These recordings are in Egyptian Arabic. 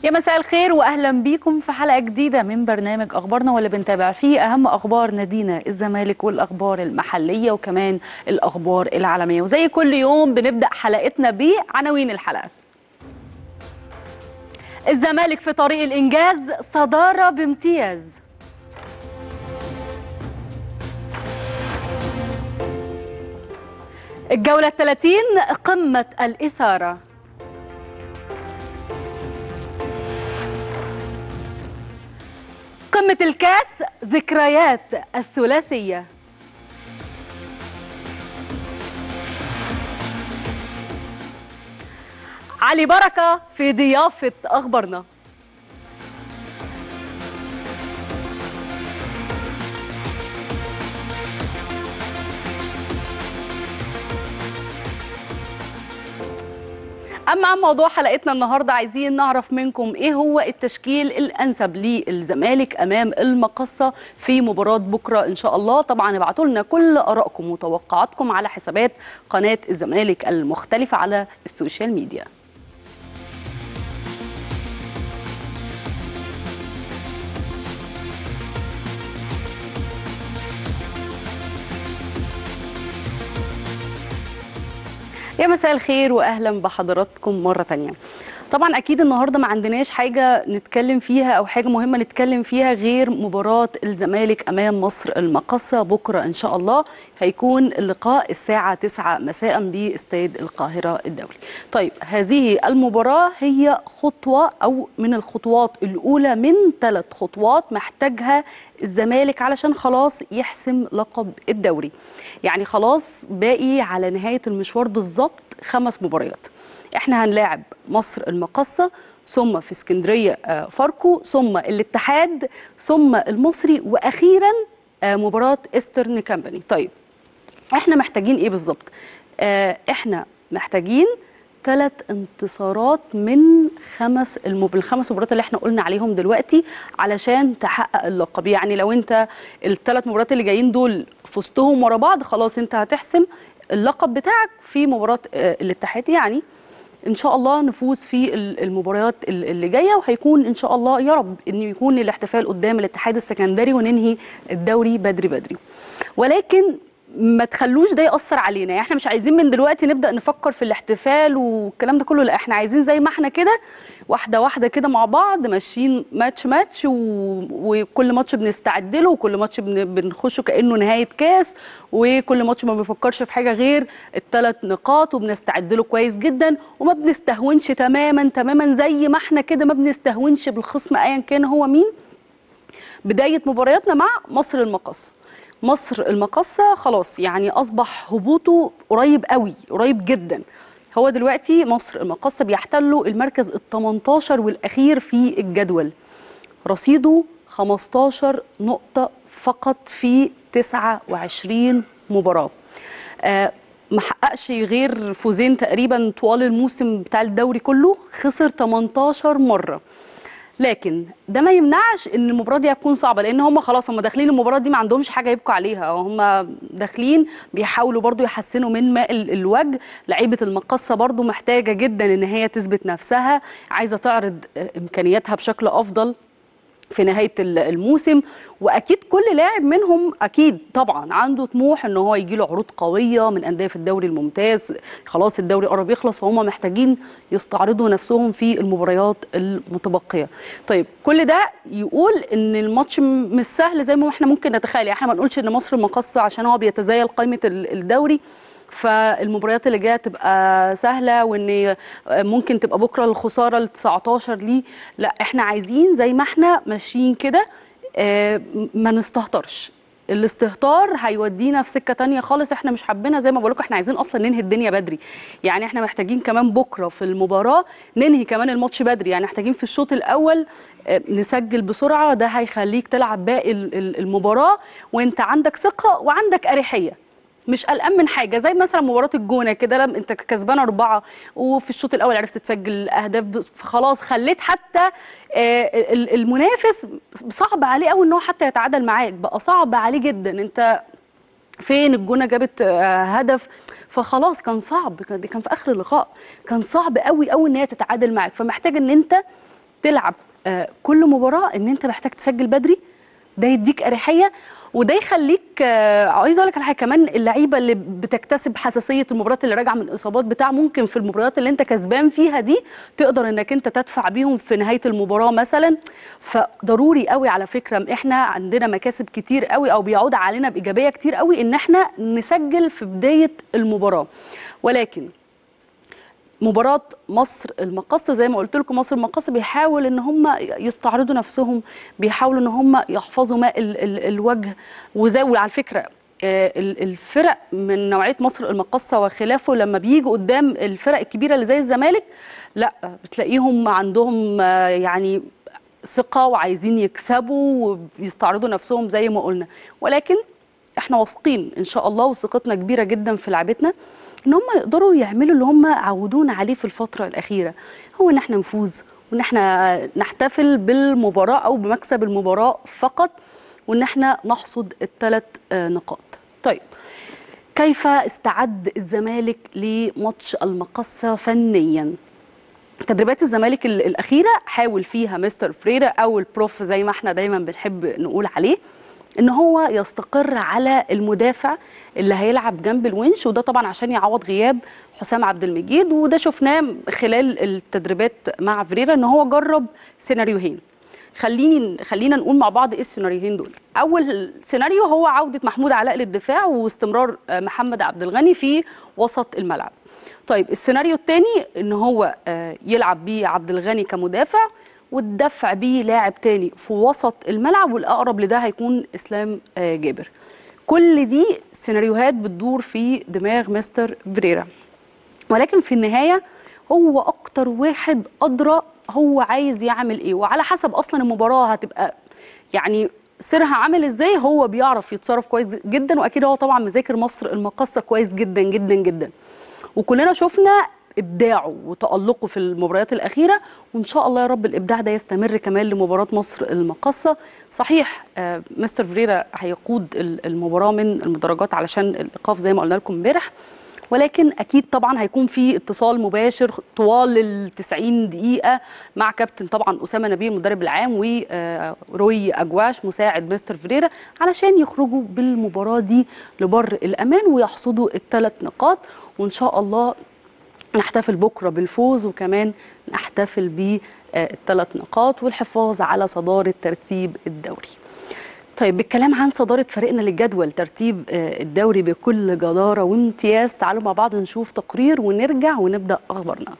يا مساء الخير واهلا بيكم في حلقه جديده من برنامج اخبارنا واللي بنتابع فيه اهم اخبار نادينا الزمالك والاخبار المحليه وكمان الاخبار العالميه وزي كل يوم بنبدا حلقتنا بعناوين الحلقه الزمالك في طريق الانجاز صداره بامتياز الجوله 30 قمه الاثاره قمة الكاس ذكريات الثلاثية علي بركة في ضيافة أخبارنا اما عن موضوع حلقتنا النهارده عايزين نعرف منكم ايه هو التشكيل الانسب للزمالك امام المقصه في مباراه بكره ان شاء الله طبعا ابعتوا لنا كل ارائكم وتوقعاتكم على حسابات قناه الزمالك المختلفه على السوشيال ميديا يا مساء الخير واهلا بحضراتكم مره تانية طبعا اكيد النهارده ما عندناش حاجه نتكلم فيها او حاجه مهمه نتكلم فيها غير مباراه الزمالك امام مصر المقصه بكره ان شاء الله هيكون اللقاء الساعه 9 مساء باستاد القاهره الدولي طيب هذه المباراه هي خطوه او من الخطوات الاولى من ثلاث خطوات محتاجها الزمالك علشان خلاص يحسم لقب الدوري يعني خلاص باقي على نهايه المشوار بالظبط خمس مباريات احنا هنلاعب مصر المقصة ثم في اسكندرية فاركو ثم الاتحاد ثم المصري وأخيرا مباراة إسترن كامباني طيب احنا محتاجين ايه بالظبط احنا محتاجين ثلاث انتصارات من خمس المب... الخمس مباريات اللي احنا قلنا عليهم دلوقتي علشان تحقق اللقب يعني لو انت الثلاث مباريات اللي جايين دول فزتهم ورا بعض خلاص انت هتحسم اللقب بتاعك في مباراه الاتحاد يعني ان شاء الله نفوز في المباريات اللي جايه وهيكون ان شاء الله يا رب ان يكون الاحتفال قدام الاتحاد السكندري وننهي الدوري بدري بدري ولكن ما تخلوش ده ياثر علينا يعني احنا مش عايزين من دلوقتي نبدا نفكر في الاحتفال والكلام ده كله لا احنا عايزين زي ما احنا كده واحده واحده كده مع بعض ماشيين ماتش ماتش و... وكل ماتش بنستعد له وكل ماتش بن... بنخشه كانه نهايه كاس وكل ماتش ما بنفكرش في حاجه غير الثلاث نقاط وبنستعد له كويس جدا وما بنستهونش تماما تماما زي ما احنا كده ما بنستهونش بالخصم ايا كان هو مين بدايه مبارياتنا مع مصر المقصه مصر المقصة خلاص يعني أصبح هبوطه قريب قوي قريب جدا هو دلوقتي مصر المقصة بيحتلوا المركز ال 18 والأخير في الجدول رصيده 15 نقطة فقط في 29 مباراة آه ما حققش غير فوزين تقريبا طوال الموسم بتاع الدوري كله خسر 18 مرة لكن ده ما يمنعش ان المباراه دي هتكون صعبه لان هم خلاص هم داخلين المباراه دي ما عندهمش حاجه يبقوا عليها هم داخلين بيحاولوا برضو يحسنوا من ماء الوجه لعيبه المقصه برضو محتاجه جدا ان هي تثبت نفسها عايزه تعرض امكانياتها بشكل افضل في نهايه الموسم واكيد كل لاعب منهم اكيد طبعا عنده طموح ان هو يجي له عروض قويه من انديه في الدوري الممتاز خلاص الدوري قرب يخلص فهم محتاجين يستعرضوا نفسهم في المباريات المتبقيه طيب كل ده يقول ان الماتش مش سهل زي ما احنا ممكن نتخيل احنا ما نقولش ان مصر المقصه عشان هو بيتزايل قائمه الدوري فالمباريات اللي جايه تبقى سهله وان ممكن تبقى بكره الخساره ال 19 ليه لا احنا عايزين زي ما احنا ماشيين كده ما نستهترش الاستهتار هيودينا في سكه تانية خالص احنا مش حابينها زي ما بقول لكم احنا عايزين اصلا ننهي الدنيا بدري يعني احنا محتاجين كمان بكره في المباراه ننهي كمان الماتش بدري يعني محتاجين في الشوط الاول نسجل بسرعه ده هيخليك تلعب باقي المباراه وانت عندك ثقه وعندك اريحيه مش قلقان من حاجه زي مثلا مباراه الجونه كده لما انت كسبان اربعه وفي الشوط الاول عرفت تسجل اهداف خلاص خليت حتى المنافس صعب عليه قوي ان هو حتى يتعادل معاك بقى صعب عليه جدا انت فين الجونه جابت هدف فخلاص كان صعب كان في اخر اللقاء كان صعب قوي قوي ان هي تتعادل معاك فمحتاج ان انت تلعب آه، كل مباراه ان انت محتاج تسجل بدري ده يديك اريحيه وده يخليك آه، عايز اقول لك على حاجه كمان اللعيبه اللي بتكتسب حساسيه المباريات اللي راجعه من اصابات بتاع ممكن في المباريات اللي انت كسبان فيها دي تقدر انك انت تدفع بيهم في نهايه المباراه مثلا فضروري قوي على فكره احنا عندنا مكاسب كتير قوي او بيعود علينا بايجابيه كتير قوي ان احنا نسجل في بدايه المباراه ولكن مباراة مصر المقصة زي ما قلت لكم مصر المقصة بيحاول ان هم يستعرضوا نفسهم بيحاولوا ان هم يحفظوا ماء ال ال الوجه وزي وعلى فكرة آه، ال- الفرق من نوعية مصر المقصة وخلافه لما بيجوا قدام الفرق الكبيرة اللي زي الزمالك لا بتلاقيهم عندهم آه، يعني ثقة وعايزين يكسبوا وبيستعرضوا نفسهم زي ما قلنا ولكن احنا واثقين ان شاء الله وثقتنا كبيره جدا في لعبتنا ان هم يقدروا يعملوا اللي هم عودونا عليه في الفتره الاخيره هو ان احنا نفوز وان احنا نحتفل بالمباراه او بمكسب المباراه فقط وان احنا نحصد الثلاث نقاط طيب كيف استعد الزمالك لماتش المقصه فنيا تدريبات الزمالك ال- الاخيره حاول فيها مستر فريرا او البروف زي ما احنا دايما بنحب نقول عليه ان هو يستقر على المدافع اللي هيلعب جنب الونش وده طبعا عشان يعوض غياب حسام عبد المجيد وده شفناه خلال التدريبات مع فريرا ان هو جرب سيناريوهين خليني خلينا نقول مع بعض ايه السيناريوهين دول اول سيناريو هو عوده محمود علاء للدفاع واستمرار آه، محمد عبد الغني في وسط الملعب طيب السيناريو الثاني ان هو آه، يلعب بيه عبد الغني كمدافع والدفع بيه لاعب تاني في وسط الملعب والاقرب لده هيكون اسلام آه، جابر كل دي سيناريوهات بتدور في دماغ مستر فريرا ولكن في النهايه هو اكتر واحد ادرى هو عايز يعمل ايه وعلى حسب اصلا المباراه هتبقى يعني سيرها عامل ازاي هو بيعرف يتصرف كويس جدا واكيد هو طبعا مذاكر مصر المقصه كويس جدا جدا جدا وكلنا شفنا ابداعه وتالقه في المباريات الاخيره وان شاء الله يا رب الابداع ده يستمر كمان لمباراه مصر المقصه صحيح آه، مستر فريرا هيقود ال- المباراه من المدرجات علشان الايقاف زي ما قلنا لكم امبارح ولكن اكيد طبعا هيكون في اتصال مباشر طوال ال 90 دقيقه مع كابتن طبعا اسامه نبيل المدرب العام وروي اجواش مساعد مستر فريرا علشان يخرجوا بالمباراه دي لبر الامان ويحصدوا الثلاث نقاط وان شاء الله نحتفل بكره بالفوز وكمان نحتفل بالثلاث نقاط والحفاظ على صداره ترتيب الدوري. طيب بالكلام عن صداره فريقنا للجدول ترتيب آه، الدوري بكل جداره وامتياز تعالوا مع بعض نشوف تقرير ونرجع ونبدا اخبارنا.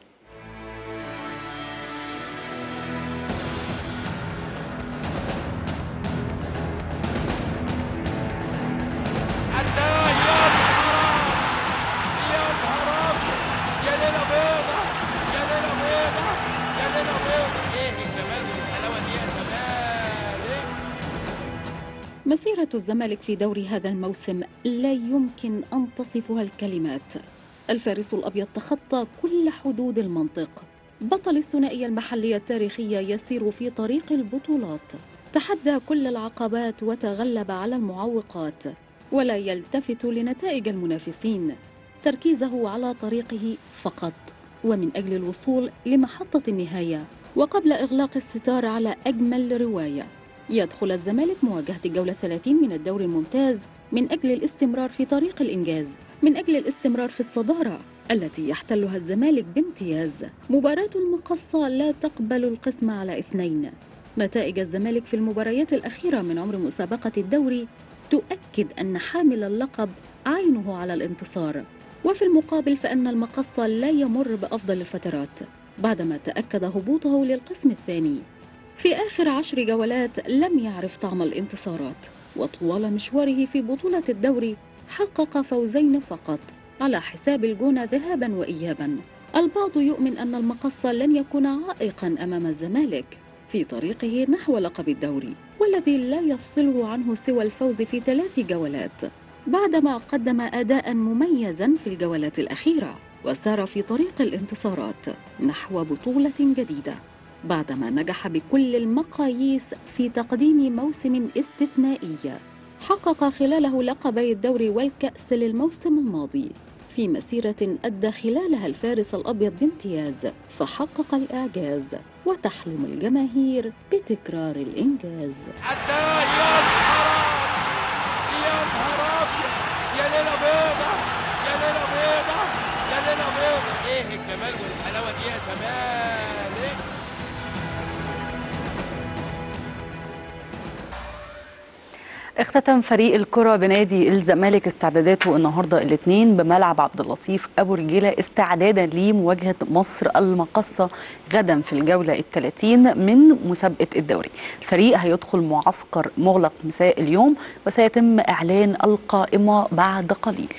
حتى يا نهار يا نهار يا ليلة بيضة يا ليلة بيضة يا ليلة بيضة ايه الجمال والحلاوة دي يا زمالك مسيرة الزمالك في دور هذا الموسم لا يمكن أن تصفها الكلمات الفارس الأبيض تخطى كل حدود المنطق بطل الثنائية المحلية التاريخية يسير في طريق البطولات تحدى كل العقبات وتغلب على المعوقات ولا يلتفت لنتائج المنافسين تركيزه على طريقه فقط ومن أجل الوصول لمحطة النهاية وقبل إغلاق الستار على أجمل رواية يدخل الزمالك مواجهة الجولة 30 من الدوري الممتاز من أجل الاستمرار في طريق الإنجاز من أجل الاستمرار في الصدارة التي يحتلها الزمالك بامتياز مباراة المقصة لا تقبل القسم على اثنين نتائج الزمالك في المباريات الأخيرة من عمر مسابقة الدوري تؤكد أن حامل اللقب عينه على الانتصار وفي المقابل فإن المقصة لا يمر بأفضل الفترات بعدما تأكد هبوطه للقسم الثاني في آخر عشر جولات لم يعرف طعم الانتصارات وطوال مشواره في بطولة الدوري حقق فوزين فقط على حساب الجونة ذهابا وإيابا البعض يؤمن أن المقصة لن يكون عائقا أمام الزمالك في طريقه نحو لقب الدوري والذي لا يفصله عنه سوى الفوز في ثلاث جولات بعدما قدم أداء مميزا في الجولات الأخيرة وسار في طريق الانتصارات نحو بطولة جديدة بعدما نجح بكل المقاييس في تقديم موسم استثنائي حقق خلاله لقبي الدوري والكأس للموسم الماضي في مسيرة أدى خلالها الفارس الأبيض بامتياز فحقق الإعجاز وتحلم الجماهير بتكرار الإنجاز حتى يا نهار يا نهار ابيض يا ليله بيضه يا ليله بيضه يا ليله بيضه ايه الجمال والحلاوه دي يا زمالك اختتم فريق الكرة بنادي الزمالك استعداداته النهارده الاثنين بملعب عبد اللطيف ابو رجيله استعدادا لمواجهه مصر المقصه غدا في الجوله الثلاثين من مسابقه الدوري. الفريق هيدخل معسكر مغلق مساء اليوم وسيتم اعلان القائمه بعد قليل.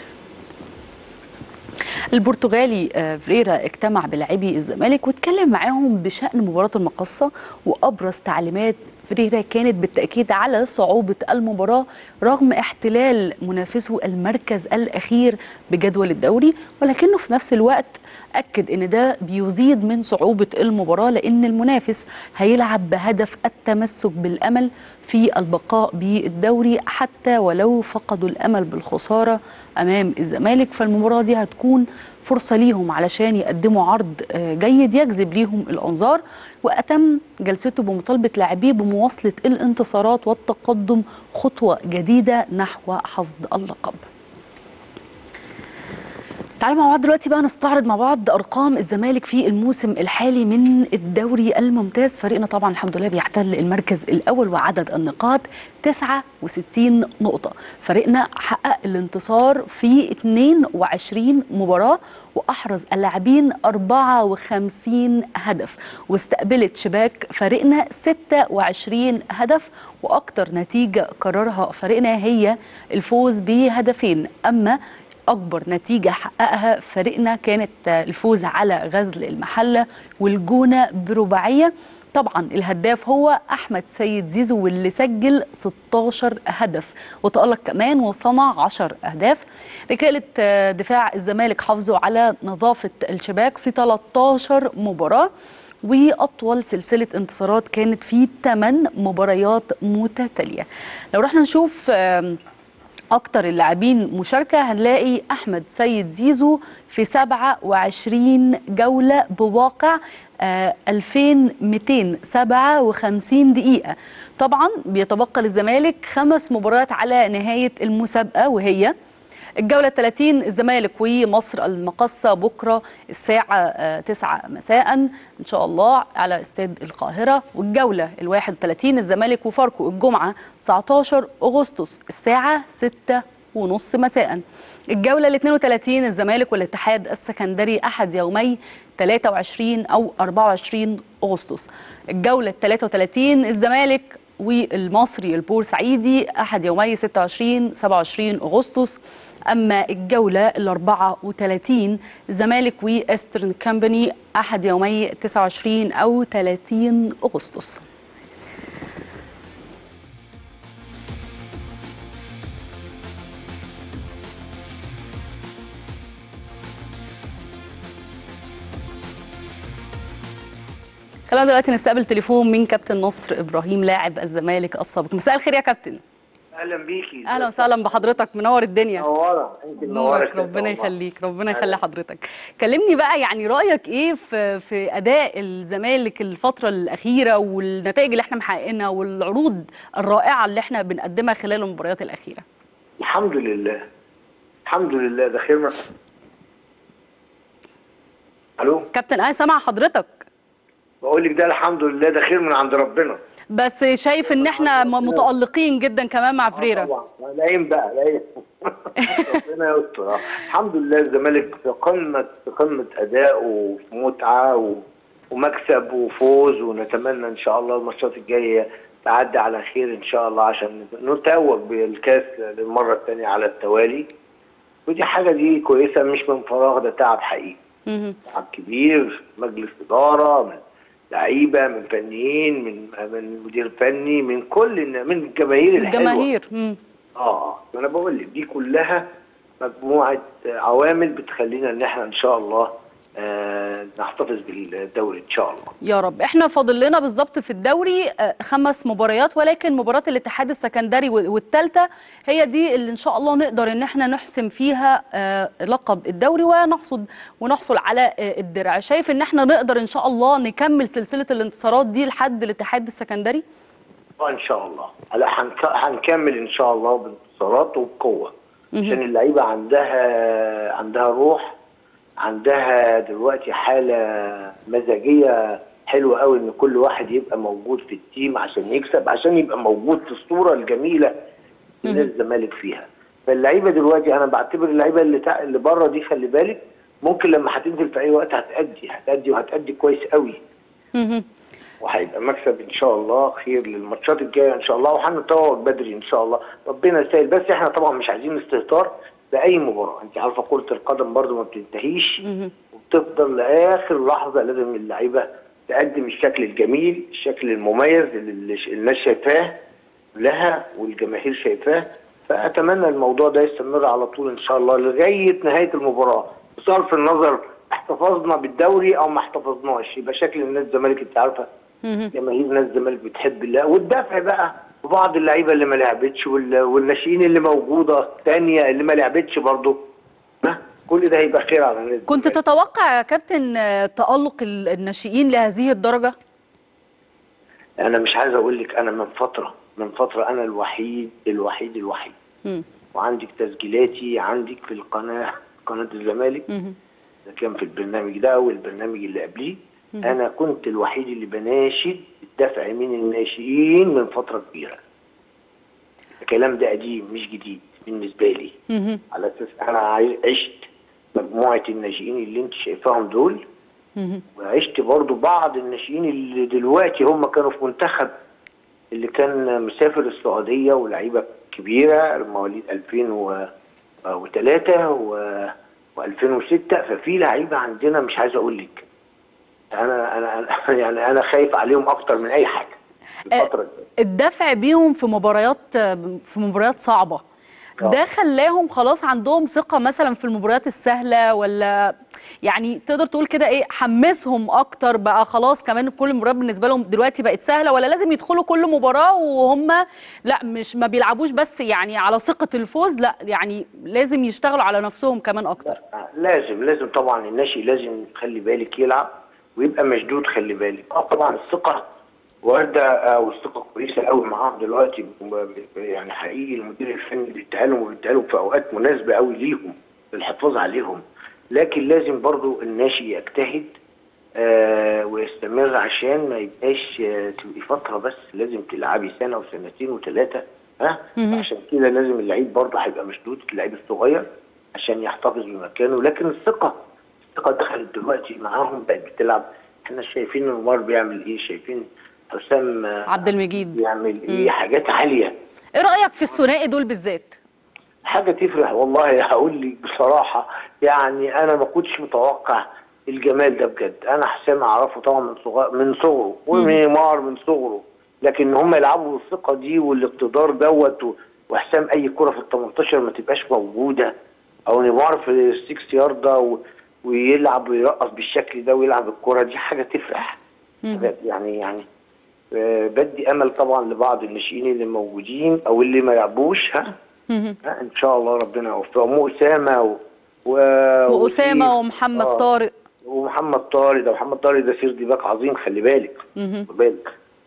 البرتغالي آه، فريرا اجتمع بلاعبي الزمالك واتكلم معاهم بشأن مباراة المقصة وأبرز تعليمات فريرا كانت بالتأكيد على صعوبة المباراة رغم احتلال منافسه المركز الأخير بجدول الدوري ولكنه في نفس الوقت أكد أن ده بيزيد من صعوبة المباراة لأن المنافس هيلعب بهدف التمسك بالأمل في البقاء بالدوري حتى ولو فقدوا الأمل بالخسارة أمام الزمالك فالمباراة دي هتكون فرصة ليهم علشان يقدموا عرض آه، جيد يجذب ليهم الأنظار وأتم جلسته بمطالبة لاعبيه بمواصلة الانتصارات والتقدم خطوة جديدة نحو حصد اللقب تعالوا مع بعض دلوقتي بقى نستعرض مع بعض ارقام الزمالك في الموسم الحالي من الدوري الممتاز فريقنا طبعا الحمد لله بيحتل المركز الاول وعدد النقاط 69 نقطه فريقنا حقق الانتصار في 22 مباراه واحرز اللاعبين 54 هدف واستقبلت شباك فريقنا 26 هدف واكتر نتيجه قررها فريقنا هي الفوز بهدفين اما اكبر نتيجه حققها فريقنا كانت الفوز على غزل المحله والجونه برباعيه طبعا الهداف هو احمد سيد زيزو واللي سجل 16 هدف وتالق كمان وصنع 10 اهداف رجاله دفاع الزمالك حافظوا على نظافه الشباك في 13 مباراه واطول سلسله انتصارات كانت في 8 مباريات متتاليه لو رحنا نشوف آم، اكتر اللاعبين مشاركه هنلاقي احمد سيد زيزو في 27 جوله بواقع آه، 2257 دقيقه طبعا بيتبقى للزمالك خمس مباريات على نهايه المسابقه وهي الجولة 30 الزمالك ومصر المقصة بكرة الساعة آه، 9 مساء إن شاء الله على استاد القاهرة والجولة ال 31 الزمالك وفاركو الجمعة 19 أغسطس الساعة 6 ونص مساء الجولة ال 32 الزمالك والاتحاد السكندري أحد يومي 23 أو 24 أغسطس الجولة ال 33 الزمالك والمصري البورسعيدي أحد يومي 26 27 أغسطس أما الجولة ال 34 الزمالك وإسترن كامباني أحد يومي 29 أو 30 أغسطس خلينا دلوقتي نستقبل تليفون من كابتن نصر ابراهيم لاعب الزمالك السابق مساء الخير يا كابتن اهلا بيكي اهلا وسهلا بحضرتك منور الدنيا منوره انت منوره نورك كده ربنا والله. يخليك ربنا يخلي حضرتك كلمني بقى يعني رايك ايه في في اداء الزمالك الفتره الاخيره والنتائج اللي احنا محققينها والعروض الرائعه اللي احنا بنقدمها خلال المباريات الاخيره الحمد لله الحمد لله ده خير من الو كابتن انا سامع حضرتك بقول لك ده الحمد لله ده خير من عند ربنا بس شايف ان احنا م- متالقين جدا كمان مع فريرة طبعا لاقيين بقى لاقيين ربنا يستر آه. الحمد لله الزمالك في قمه في قمه اداء وفي متعه و... ومكسب وفوز ونتمنى ان شاء الله الماتشات الجايه تعدي على خير ان شاء الله عشان نتوج بالكاس للمره الثانيه على التوالي ودي حاجه دي كويسه مش من فراغ ده تعب حقيقي مهم. تعب كبير مجلس اداره من لعيبه من فنيين من من مدير فني من كل الن- من الجماهير الحلوه الجماهير مم. اه ما انا بقول لك دي كلها مجموعه عوامل بتخلينا ان احنا ان شاء الله آه، نحتفظ بالدوري ان شاء الله يا رب احنا فاضل لنا بالظبط في الدوري آه، خمس مباريات ولكن مباراة الاتحاد السكندري والثالثة هي دي اللي ان شاء الله نقدر ان احنا نحسم فيها آه، لقب الدوري ونحصد ونحصل على آه، الدرع شايف ان احنا نقدر ان شاء الله نكمل سلسلة الانتصارات دي لحد الاتحاد السكندري آه، ان شاء الله لا هنك- هنكمل ان شاء الله بانتصارات وبقوه عشان اللعيبه عندها عندها روح عندها دلوقتي حاله مزاجيه حلوه قوي ان كل واحد يبقى موجود في التيم عشان يكسب عشان يبقى موجود في الصوره الجميله اللي الزمالك فيها فاللعيبه دلوقتي انا بعتبر اللعيبه اللي تع... اللي بره دي خلي بالك ممكن لما هتنزل في اي وقت هتأدي هتأدي وهتأدي كويس قوي مهم. وهيبقى مكسب ان شاء الله خير للماتشات الجايه ان شاء الله وهنتوج بدري ان شاء الله ربنا يسهل بس احنا طبعا مش عايزين استهتار باي مباراه انت عارفه كره القدم برضو ما بتنتهيش وبتفضل لاخر لحظه لازم اللعيبه تقدم الشكل الجميل الشكل المميز اللي اللي الناس شايفاه لها والجماهير شايفاه فاتمنى الموضوع ده يستمر على طول ان شاء الله لغايه نهايه المباراه بصرف النظر احتفظنا بالدوري او ما احتفظناش يبقى شكل الناس الزمالك انت عارفه جماهير نادي الزمالك بتحب الله والدفع بقى وبعض اللعيبه اللي ما لعبتش وال- والناشئين اللي موجوده تانية اللي ما لعبتش برضه ها كل ده هيبقى خير على النادي كنت الزمالك. تتوقع يا كابتن آه، تألق ال- الناشئين لهذه الدرجة انا مش عايز اقول لك انا من فتره من فتره انا الوحيد الوحيد الوحيد مم. وعندك تسجيلاتي عندك في القناه قناه الزمالك مهم. ده كان في البرنامج ده والبرنامج اللي قبليه انا كنت الوحيد اللي بناشد الدفع من الناشئين من فتره كبيره الكلام ده قديم مش جديد بالنسبه لي مهم. على اساس انا عاي- عشت مجموعه الناشئين اللي انت شايفاهم دول مهم. وعشت برضو بعض الناشئين اللي دلوقتي هم كانوا في منتخب اللي كان مسافر السعوديه ولاعيبه كبيره مواليد 2003 و و2006 ففي لعيبه عندنا مش عايز اقول لك انا انا أنا- يعني انا خايف عليهم اكتر من اي حاجه الفتره دي الدفع بيهم في مباريات في مباريات صعبة آه. ده خلاهم خلاص عندهم ثقة مثلا في المباريات السهلة ولا يعني تقدر تقول كده ايه حمسهم اكتر بقى خلاص كمان كل المباريات بالنسبة لهم دلوقتي بقت سهلة ولا لازم يدخلوا كل مباراة وهم لا مش ما بيلعبوش بس يعني على ثقة الفوز لا يعني لازم يشتغلوا على نفسهم كمان اكتر لازم لازم طبعا الناشئ لازم خلي بالك يلعب ويبقى مشدود خلي بالك اه طبعا الثقه وارده آه، والثقه كويسه قوي معاهم دلوقتي ب- يعني حقيقي المدير الفني بيديها لهم وبيديها لهم في اوقات مناسبه قوي ليهم للحفاظ عليهم لكن لازم برضو الناشئ يجتهد آه ويستمر عشان ما يبقاش آه تبقي فتره بس لازم تلعبي سنه وسنتين وثلاثه ها عشان كده لازم اللعيب برضه هيبقى مشدود اللعيب الصغير عشان يحتفظ بمكانه لكن الثقه الثقه دخلت دلوقتي معاهم بقت بتلعب احنا شايفين نيمار بيعمل ايه شايفين حسام آه، عبد المجيد بيعمل ايه حاجات عاليه ايه رأيك في الثنائي دول بالذات حاجه تفرح والله هقول لك بصراحه يعني انا ما كنتش متوقع الجمال ده بجد انا حسام اعرفه طبعا من صغر من صغره ونيمار من صغره لكن هم يلعبوا بالثقه دي والاقتدار دوت و- وحسام اي كره في ال 18 ما تبقاش موجوده او نيمار في السكس يارده و- ويلعب ويرقص بالشكل ده ويلعب الكره دي حاجه تفرح يعني يعني آه، بدي امل طبعا لبعض الناشئين اللي موجودين او اللي ما لعبوش ها مهم. لا، ان شاء الله ربنا يوفقهم واسامه و... و... وأسامة وسيف. ومحمد آه. طارق ومحمد طارق ده محمد طارق ده سير باك عظيم خلي بالك مهم. خلي بالك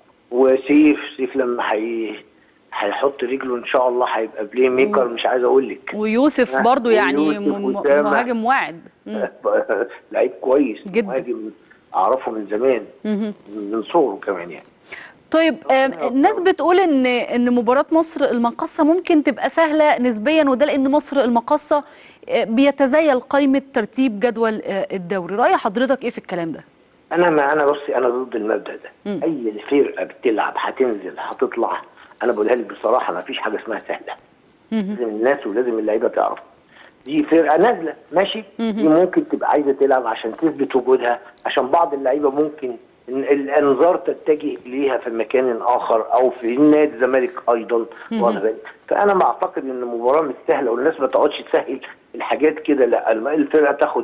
وسيف سيف لما حي... هيحط رجله ان شاء الله هيبقى بلاي ميكر مش عايز اقول لك ويوسف آه، برضو يعني ويوسف م- م- وأسامة. مهاجم واعد مم. لعيب كويس جدا. مهاجم اعرفه من زمان مهم. من صغره كمان يعني طيب آم، الناس بتقول ان ان مباراه مصر المقصه ممكن تبقى سهله نسبيا وده لان مصر المقصه آه، بيتزايل قائمه ترتيب جدول آه، الدوري راي حضرتك ايه في الكلام ده انا ما انا بصي انا ضد المبدا ده مم. اي فرقه بتلعب هتنزل هتطلع انا بقولها لك بصراحه ما فيش حاجه اسمها سهله لازم الناس ولازم اللعيبه تعرف دي فرقه نازله ماشي دي ممكن تبقى عايزه تلعب عشان تثبت وجودها عشان بعض اللعيبه ممكن إن الانظار تتجه اليها في مكان اخر او في نادي الزمالك ايضا واخد بالك؟ فانا ما اعتقد ان المباراه مش سهله والناس ما تقعدش تسهل الحاجات كده لا الم- الفرقه تاخد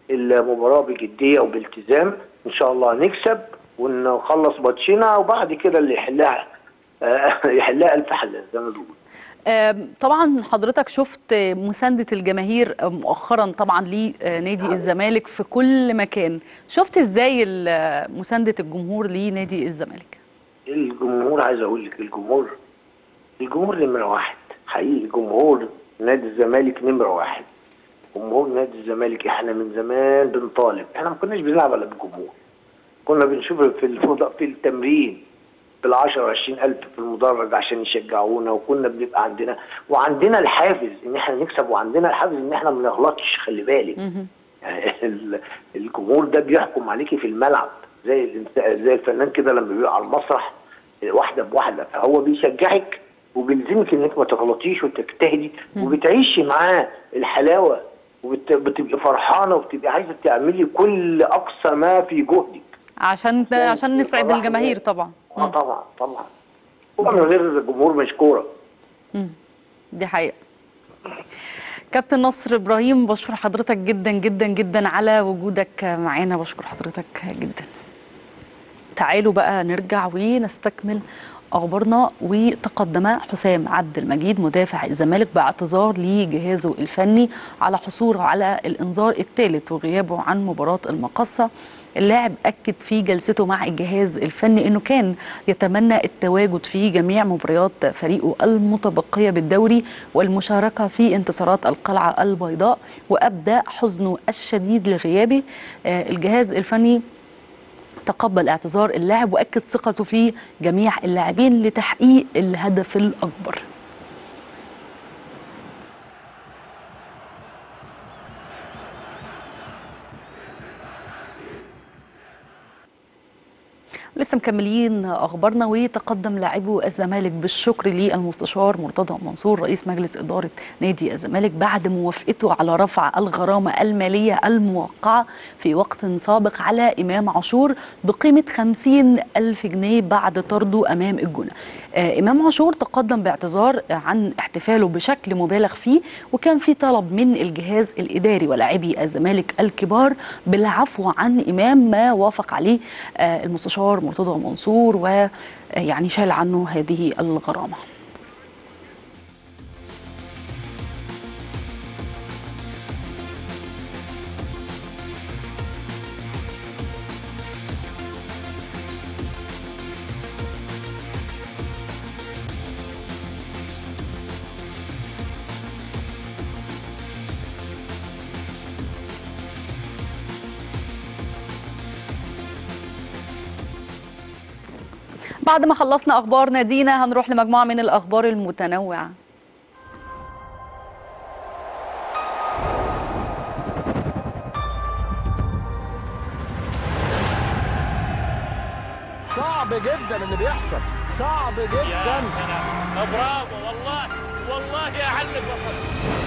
المباراه بجديه وبالتزام ان شاء الله نكسب ونخلص ماتشنا وبعد كده اللي يحلها آه، يحلها الف حل زي ما بيقولوا آم، طبعا حضرتك شفت مساندة الجماهير مؤخرا طبعا لنادي الزمالك في كل مكان شفت ازاي ال- مساندة الجمهور لنادي الزمالك الجمهور عايز اقول لك الجمهور الجمهور نمره واحد حقيقي جمهور نادي الزمالك نمره واحد جمهور نادي الزمالك احنا من زمان بنطالب احنا ما كناش بنلعب الا بالجمهور كنا بنشوف في الفضاء في التمرين بال10 و20 الف في المدرج عشان يشجعونا وكنا بنبقى عندنا وعندنا الحافز ان احنا نكسب وعندنا الحافز ان احنا ما نغلطش خلي بالك مهم. يعني ال- الجمهور ده بيحكم عليكي في الملعب زي الإنس- زي الفنان كده لما بيبقى على المسرح واحده بواحده فهو بيشجعك وبيلزمك انك ما تغلطيش وتجتهدي وبتعيشي معاه الحلاوه وبتبقي فرحانه وبتبقي عايزه تعملي كل اقصى ما في جهدك عشان يعني عشان نسعد فرح الجماهير الناس. طبعا اه مم. طبعا طبعا طبعا من غير الجمهور مش كوره مم. دي حقيقة كابتن نصر ابراهيم بشكر حضرتك جدا جدا جدا على وجودك معانا بشكر حضرتك جدا تعالوا بقى نرجع ونستكمل اخبارنا وتقدم حسام عبد المجيد مدافع الزمالك باعتذار لجهازه الفني على حصوله على الانذار الثالث وغيابه عن مباراه المقصه اللاعب اكد في جلسته مع الجهاز الفني انه كان يتمنى التواجد في جميع مباريات فريقه المتبقيه بالدوري والمشاركه في انتصارات القلعه البيضاء وابدى حزنه الشديد لغيابه آه، الجهاز الفني تقبل اعتذار اللاعب واكد ثقته في جميع اللاعبين لتحقيق الهدف الاكبر لسه مكملين اخبارنا وتقدم لاعبو الزمالك بالشكر للمستشار مرتضى منصور رئيس مجلس اداره نادي الزمالك بعد موافقته على رفع الغرامه الماليه الموقعه في وقت سابق على امام عاشور بقيمه 50 الف جنيه بعد طرده امام الجونه. آه امام عاشور تقدم باعتذار عن احتفاله بشكل مبالغ فيه وكان في طلب من الجهاز الاداري ولاعبي الزمالك الكبار بالعفو عن امام ما وافق عليه آه المستشار مرتضى منصور ويعني شال عنه هذه الغرامه. بعد ما خلصنا اخبار نادينا هنروح لمجموعه من الاخبار المتنوعه صعب جدا اللي بيحصل صعب يا جدا سلام برافو والله والله اعلق وصل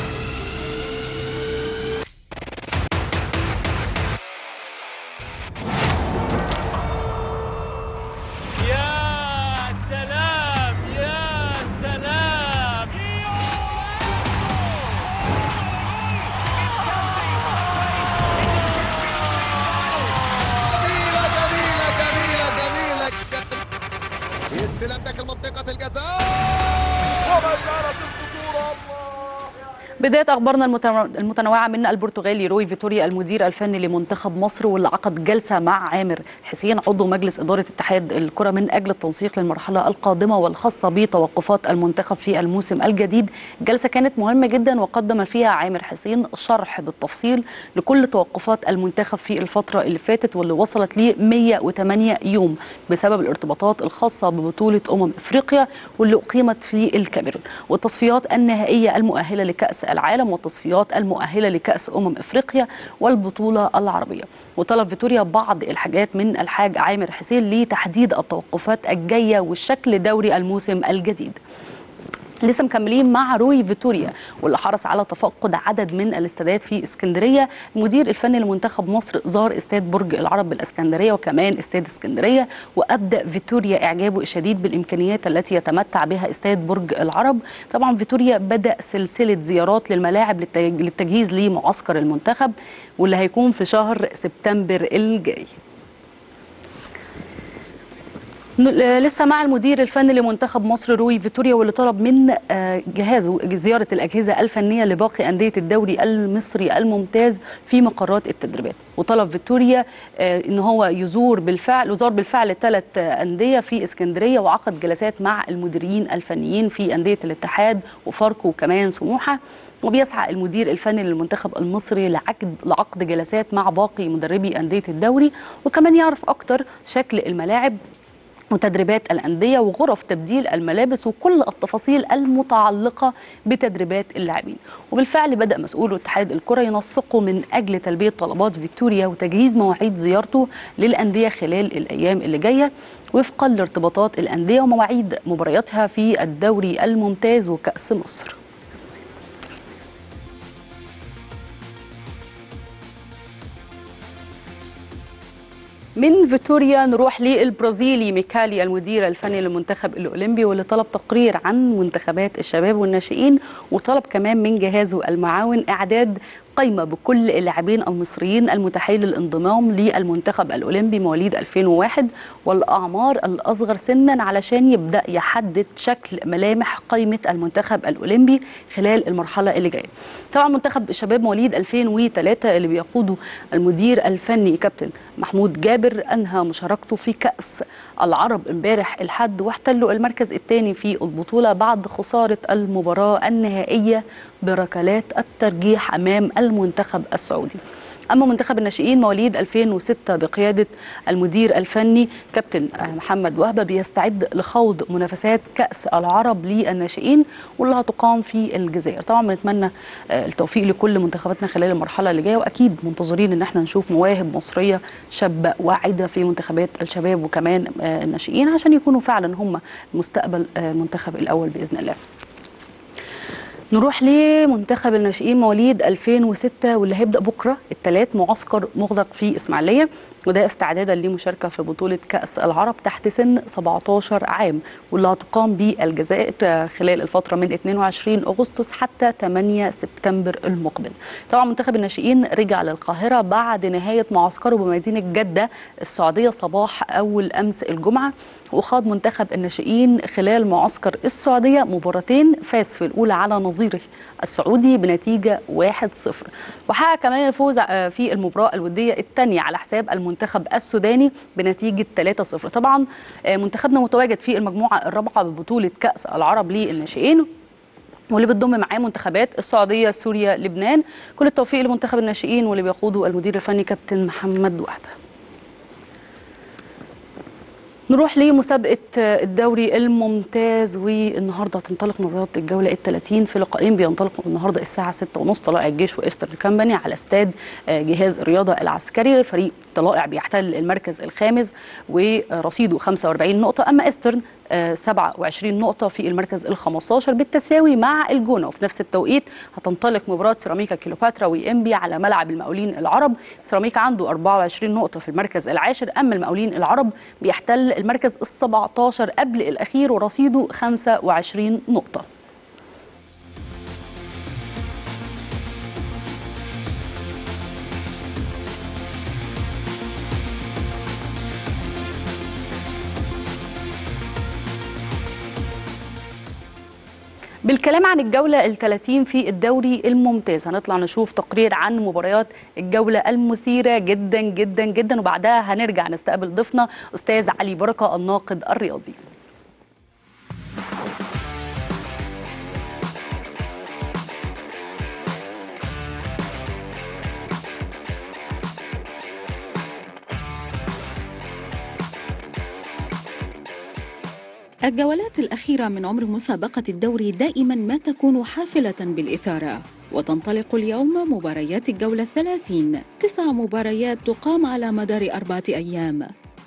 يا سلام يا سلام جميلة جميلة جميلة جميلة استلام داخل منطقة الجزاء وما زالت الخطورة الله بداية أخبارنا المتنوع- المتنوعة من البرتغالي روي فيتوريا المدير الفني لمنتخب مصر واللي عقد جلسة مع عامر حسين عضو مجلس إدارة اتحاد الكرة من أجل التنسيق للمرحلة القادمة والخاصة بتوقفات المنتخب في الموسم الجديد الجلسة كانت مهمة جدا وقدم فيها عامر حسين شرح بالتفصيل لكل توقفات المنتخب في الفترة اللي فاتت واللي وصلت ل 108 يوم بسبب الارتباطات الخاصة ببطولة أمم إفريقيا واللي أقيمت في الكاميرون والتصفيات النهائية المؤهلة لكأس العالم والتصفيات المؤهلة لكأس أمم إفريقيا والبطولة العربية وطلب فيتوريا بعض الحاجات من الحاج عامر حسين لتحديد التوقفات الجاية والشكل دوري الموسم الجديد لسه مكملين مع روي فيتوريا واللي حرص على تفقد عدد من الاستادات في اسكندريه المدير الفني لمنتخب مصر زار استاد برج العرب بالاسكندريه وكمان استاد اسكندريه وابدا فيتوريا اعجابه الشديد بالامكانيات التي يتمتع بها استاد برج العرب طبعا فيتوريا بدا سلسله زيارات للملاعب للتج- للتجهيز لمعسكر المنتخب واللي هيكون في شهر سبتمبر الجاي ن- لسه مع المدير الفني لمنتخب مصر روي فيتوريا واللي طلب من آه، جهازه زياره الاجهزه الفنيه لباقي انديه الدوري المصري الممتاز في مقرات التدريبات وطلب فيتوريا آه، ان هو يزور بالفعل وزار بالفعل ثلاث انديه في اسكندريه وعقد جلسات مع المديرين الفنيين في انديه الاتحاد وفاركو وكمان سموحه وبيسعى المدير الفني للمنتخب المصري لعقد لعقد جلسات مع باقي مدربي انديه الدوري وكمان يعرف اكتر شكل الملاعب وتدريبات الأندية وغرف تبديل الملابس وكل التفاصيل المتعلقة بتدريبات اللاعبين وبالفعل بدأ مسؤول اتحاد الكرة ينسقه من أجل تلبية طلبات فيكتوريا وتجهيز مواعيد زيارته للأندية خلال الأيام اللي جاية وفقا لارتباطات الأندية ومواعيد مبارياتها في الدوري الممتاز وكأس مصر من فيتوريا نروح للبرازيلي ميكالي المدير الفني للمنتخب الاولمبي واللي طلب تقرير عن منتخبات الشباب والناشئين وطلب كمان من جهازه المعاون اعداد قائمه بكل اللاعبين المصريين المتاحين للانضمام للمنتخب الاولمبي مواليد 2001 والاعمار الاصغر سنا علشان يبدا يحدد شكل ملامح قائمه المنتخب الاولمبي خلال المرحله اللي جايه. طبعا منتخب الشباب مواليد 2003 اللي بيقوده المدير الفني كابتن محمود جابر انهى مشاركته في كاس العرب امبارح الحد واحتلوا المركز الثاني في البطوله بعد خساره المباراه النهائيه بركلات الترجيح امام المنتخب السعودي. اما منتخب الناشئين مواليد 2006 بقياده المدير الفني كابتن محمد وهبه بيستعد لخوض منافسات كاس العرب للناشئين واللي هتقام في الجزائر طبعا بنتمنى التوفيق لكل منتخباتنا خلال المرحله اللي جايه واكيد منتظرين ان احنا نشوف مواهب مصريه شابه واعده في منتخبات الشباب وكمان الناشئين عشان يكونوا فعلا هم مستقبل المنتخب الاول باذن الله نروح لمنتخب الناشئين مواليد 2006 واللي هيبدا بكره الثلاث معسكر مغلق في اسماعيليه وده استعدادا لمشاركه في بطوله كاس العرب تحت سن 17 عام واللي هتقام بالجزائر خلال الفتره من 22 اغسطس حتى 8 سبتمبر المقبل. طبعا منتخب الناشئين رجع للقاهره بعد نهايه معسكره بمدينه جده السعوديه صباح اول امس الجمعه وخاض منتخب الناشئين خلال معسكر السعوديه مباراتين فاز في الاولى على نظيره السعودي بنتيجه 1-0 وحقق كمان الفوز في المباراه الوديه الثانيه على حساب المنتخب السوداني بنتيجه 3-0 طبعا منتخبنا متواجد في المجموعه الرابعه ببطوله كاس العرب للناشئين واللي بتضم معاه منتخبات السعوديه سوريا لبنان كل التوفيق لمنتخب الناشئين واللي بيقوده المدير الفني كابتن محمد وهبه نروح لمسابقة الدوري الممتاز والنهارده هتنطلق مباريات الجولة ال 30 في لقاءين بينطلقوا النهارده الساعة 6:30 طلائع الجيش وإيسترن كامباني على استاد جهاز الرياضة العسكري فريق طلائع بيحتل المركز الخامس ورصيده 45 نقطة أما إيسترن 27 نقطة في المركز ال 15 بالتساوي مع الجونة وفي نفس التوقيت هتنطلق مباراة سيراميكا كيلوباترا وإنبي على ملعب المقاولين العرب سيراميكا عنده 24 نقطة في المركز العاشر أما المقاولين العرب بيحتل المركز ال 17 قبل الأخير ورصيده 25 نقطة بالكلام عن الجولة ال 30 في الدوري الممتاز هنطلع نشوف تقرير عن مباريات الجولة المثيرة جدا جدا جدا وبعدها هنرجع نستقبل ضيفنا أستاذ علي بركة الناقد الرياضي الجولات الأخيرة من عمر مسابقة الدوري دائما ما تكون حافلة بالإثارة وتنطلق اليوم مباريات الجولة الثلاثين تسع مباريات تقام على مدار أربعة أيام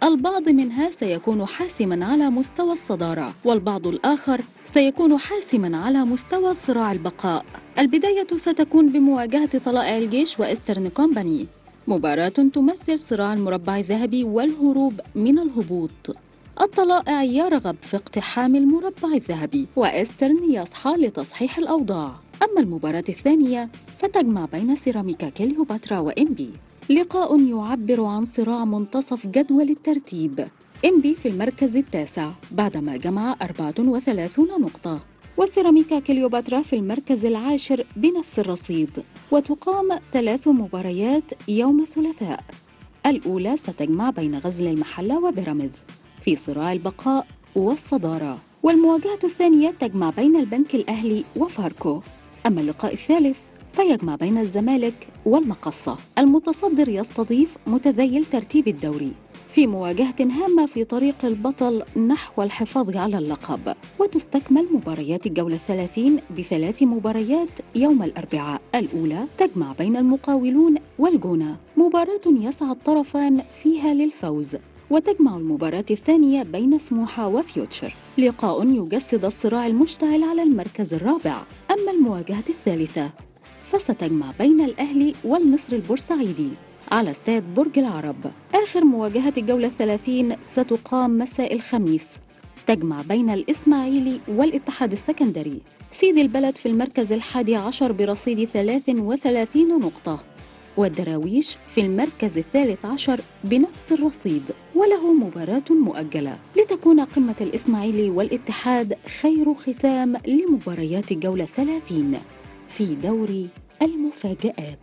البعض منها سيكون حاسما على مستوى الصدارة والبعض الآخر سيكون حاسما على مستوى صراع البقاء البداية ستكون بمواجهة طلائع الجيش وإسترن كومباني مباراة تمثل صراع المربع الذهبي والهروب من الهبوط الطلائع يرغب في اقتحام المربع الذهبي وإسترن يصحى لتصحيح الأوضاع أما المباراة الثانية فتجمع بين سيراميكا كليوباترا وإنبي لقاء يعبر عن صراع منتصف جدول الترتيب إنبي في المركز التاسع بعدما جمع 34 نقطة وسيراميكا كليوباترا في المركز العاشر بنفس الرصيد وتقام ثلاث مباريات يوم الثلاثاء الأولى ستجمع بين غزل المحلة وبيراميدز في صراع البقاء والصدارة والمواجهة الثانية تجمع بين البنك الأهلي وفاركو أما اللقاء الثالث فيجمع بين الزمالك والمقصة المتصدر يستضيف متذيل ترتيب الدوري في مواجهة هامة في طريق البطل نحو الحفاظ على اللقب وتستكمل مباريات الجولة الثلاثين بثلاث مباريات يوم الأربعاء الأولى تجمع بين المقاولون والجونة مباراة يسعى الطرفان فيها للفوز وتجمع المباراة الثانية بين سموحة وفيوتشر لقاء يجسد الصراع المشتعل على المركز الرابع أما المواجهة الثالثة فستجمع بين الأهلي والمصر البورسعيدي على استاد برج العرب آخر مواجهة الجولة الثلاثين ستقام مساء الخميس تجمع بين الإسماعيلي والاتحاد السكندري سيد البلد في المركز الحادي عشر برصيد 33 نقطة والدراويش في المركز الثالث عشر بنفس الرصيد وله مباراة مؤجلة لتكون قمة الإسماعيلي والاتحاد خير ختام لمباريات الجولة الثلاثين في دوري المفاجآت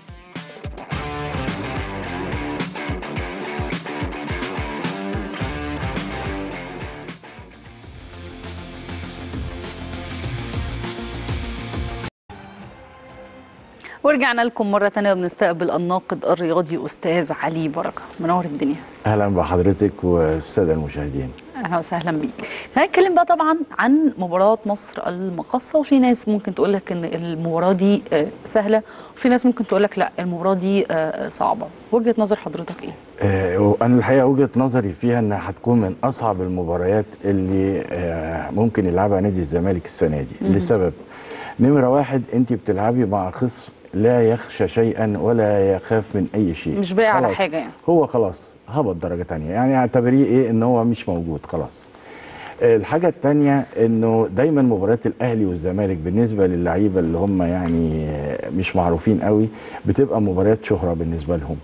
ورجعنا لكم مرة تانية بنستقبل الناقد الرياضي أستاذ علي بركة منور الدنيا اهلا بحضرتك والساده المشاهدين اهلا وسهلا بيك هنتكلم بقى طبعا عن مباراه مصر المقصه وفي ناس ممكن تقول لك ان المباراه دي آه، سهله وفي ناس ممكن تقول لك لا المباراه دي آه، صعبه وجهه نظر حضرتك ايه آه، وانا الحقيقه وجهه نظري فيها انها هتكون من اصعب المباريات اللي آه، ممكن يلعبها نادي الزمالك السنه دي لسبب نمره واحد انت بتلعبي مع خصم لا يخشى شيئا ولا يخاف من اي شيء مش بايع على خلاص. حاجه يعني هو خلاص هبط درجه تانية يعني اعتبريه ايه ان هو مش موجود خلاص الحاجة التانية انه دايما مباريات الاهلي والزمالك بالنسبة للعيبة اللي هم يعني مش معروفين قوي بتبقى مباريات شهرة بالنسبة لهم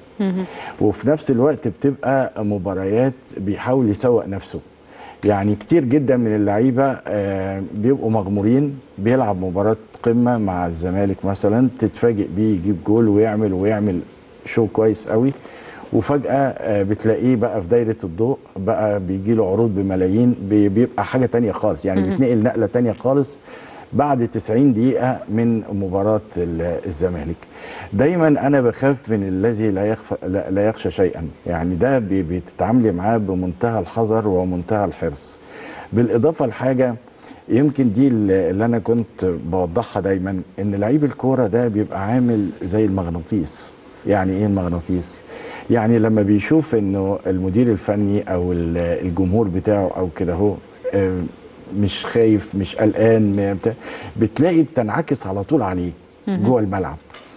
وفي نفس الوقت بتبقى مباريات بيحاول يسوق نفسه يعني كتير جدا من اللعيبة آه، بيبقوا مغمورين بيلعب مباراة قمة مع الزمالك مثلا تتفاجئ بيه يجيب جول ويعمل ويعمل شو كويس قوي وفجأة آه، بتلاقيه بقى في دايرة الضوء بقى بيجي له عروض بملايين بي- بيبقى حاجة تانية خالص يعني بيتنقل نقلة تانية خالص بعد 90 دقيقة من مباراة ال- الزمالك دايما أنا بخاف من الذي لا, يخفى لا, لا يخشى شيئا يعني ده بي- بتتعاملي معاه بمنتهى الحذر ومنتهى الحرص بالإضافة لحاجة يمكن دي اللي اللي أنا كنت بوضحها دايما إن لعيب الكورة ده بيبقى عامل زي المغناطيس يعني إيه المغناطيس؟ يعني لما بيشوف إنه المدير الفني أو ال- الجمهور بتاعه أو كده هو آه، مش خايف مش قلقان ما بتاع بتلاقي بتنعكس على طول عليه جوه الملعب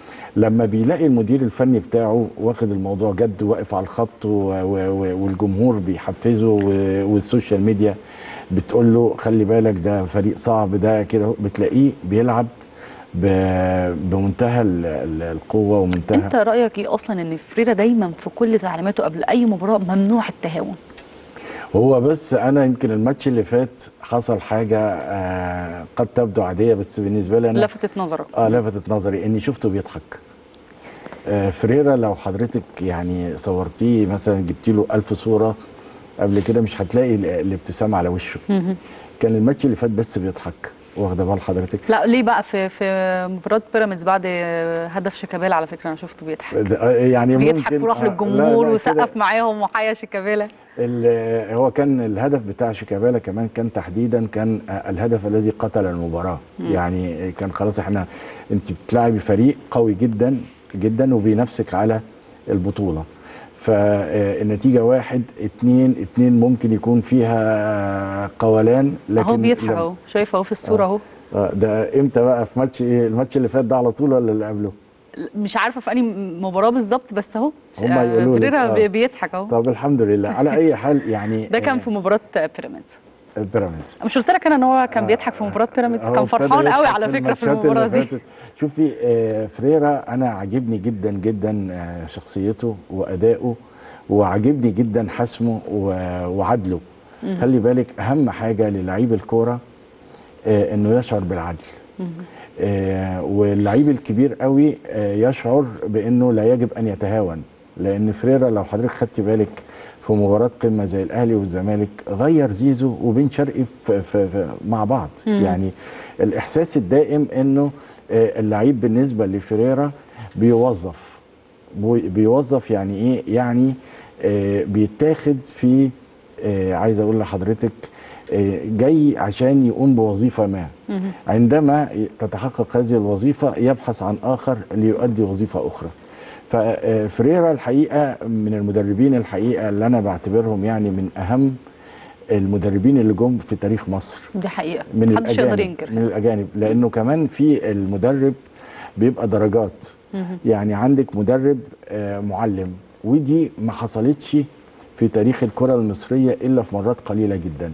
لما بيلاقي المدير الفني بتاعه واخد الموضوع جد واقف على الخط و- و- و- والجمهور بيحفزه و- والسوشيال ميديا بتقول له خلي بالك ده فريق صعب ده كده بتلاقيه بيلعب ب- بمنتهى ال- ال- القوه ومنتهى انت رايك ايه اصلا ان فريرة دايما في كل تعليماته قبل اي مباراه ممنوع التهاون هو بس انا يمكن الماتش اللي فات حصل حاجه آه قد تبدو عاديه بس بالنسبه لي انا لفتت نظرك اه لفتت نظري اني شفته بيضحك آه فريرا لو حضرتك يعني صورتيه مثلا جبتي له ألف صوره قبل كده مش هتلاقي ال- الابتسامه على وشه كان الماتش اللي فات بس بيضحك واخده بال حضرتك لا ليه بقى في في مباراه بيراميدز بعد هدف شيكابالا على فكره انا شفته بيضحك ده- آه، يعني بيضحك ممكن وراح آه، لا- للجمهور لا كده. وسقف معاهم وحيا شيكابالا ال- هو كان الهدف بتاع شيكابالا كمان كان تحديدا كان آه، الهدف الذي قتل المباراه يعني كان خلاص احنا انت بتلعبي فريق قوي جدا جدا وبينافسك على البطوله فالنتيجه واحد اتنين اتنين ممكن يكون فيها قولان لكن اهو بيضحك لما- اهو شايف اهو في الصوره اهو آه، ده امتى بقى في ماتش ايه الماتش اللي فات ده على طول ولا اللي قبله مش عارفه في انهي مباراه بالظبط بس اهو هما آه، يقولوا لك، فريرا آه. بي- بيضحك اهو طب الحمد لله على اي حال يعني ده كان في مباراه بيراميدز بيراميدز مش قلت لك انا ان هو كان بيضحك في مباراه بيراميدز هو كان ابتدى فرحان قوي يضحك على فكره في الماتشات المباراه اللي دي فاتت. شوفي آه، فريرا انا عاجبني جدا جدا آه، شخصيته وادائه وعاجبني جدا حسمه و- وعدله خلي بالك اهم حاجه للعيب الكوره آه، انه يشعر بالعدل آه، واللعيب الكبير قوي آه، يشعر بانه لا يجب ان يتهاون لان فريرا لو حضرتك خدت بالك في مباراه قمه زي الاهلي والزمالك غير زيزو وبن شرقي في في في مع بعض يعني الاحساس الدائم انه آه، اللعيب بالنسبه لفريرا بيوظف بي- بيوظف يعني ايه يعني آه، بيتاخد في آه، عايز اقول لحضرتك آه، جاي عشان يقوم بوظيفه ما عندما ي- تتحقق هذه الوظيفه يبحث عن اخر ليؤدي وظيفه اخرى ففريرا الحقيقه من المدربين الحقيقه اللي انا بعتبرهم يعني من اهم المدربين اللي جم في تاريخ مصر دي حقيقه من محدش يقدر الاجانب ينكر من الاجانب لانه كمان في المدرب بيبقى درجات يعني عندك مدرب آه، معلم ودي ما حصلتش في تاريخ الكره المصريه الا في مرات قليله جدا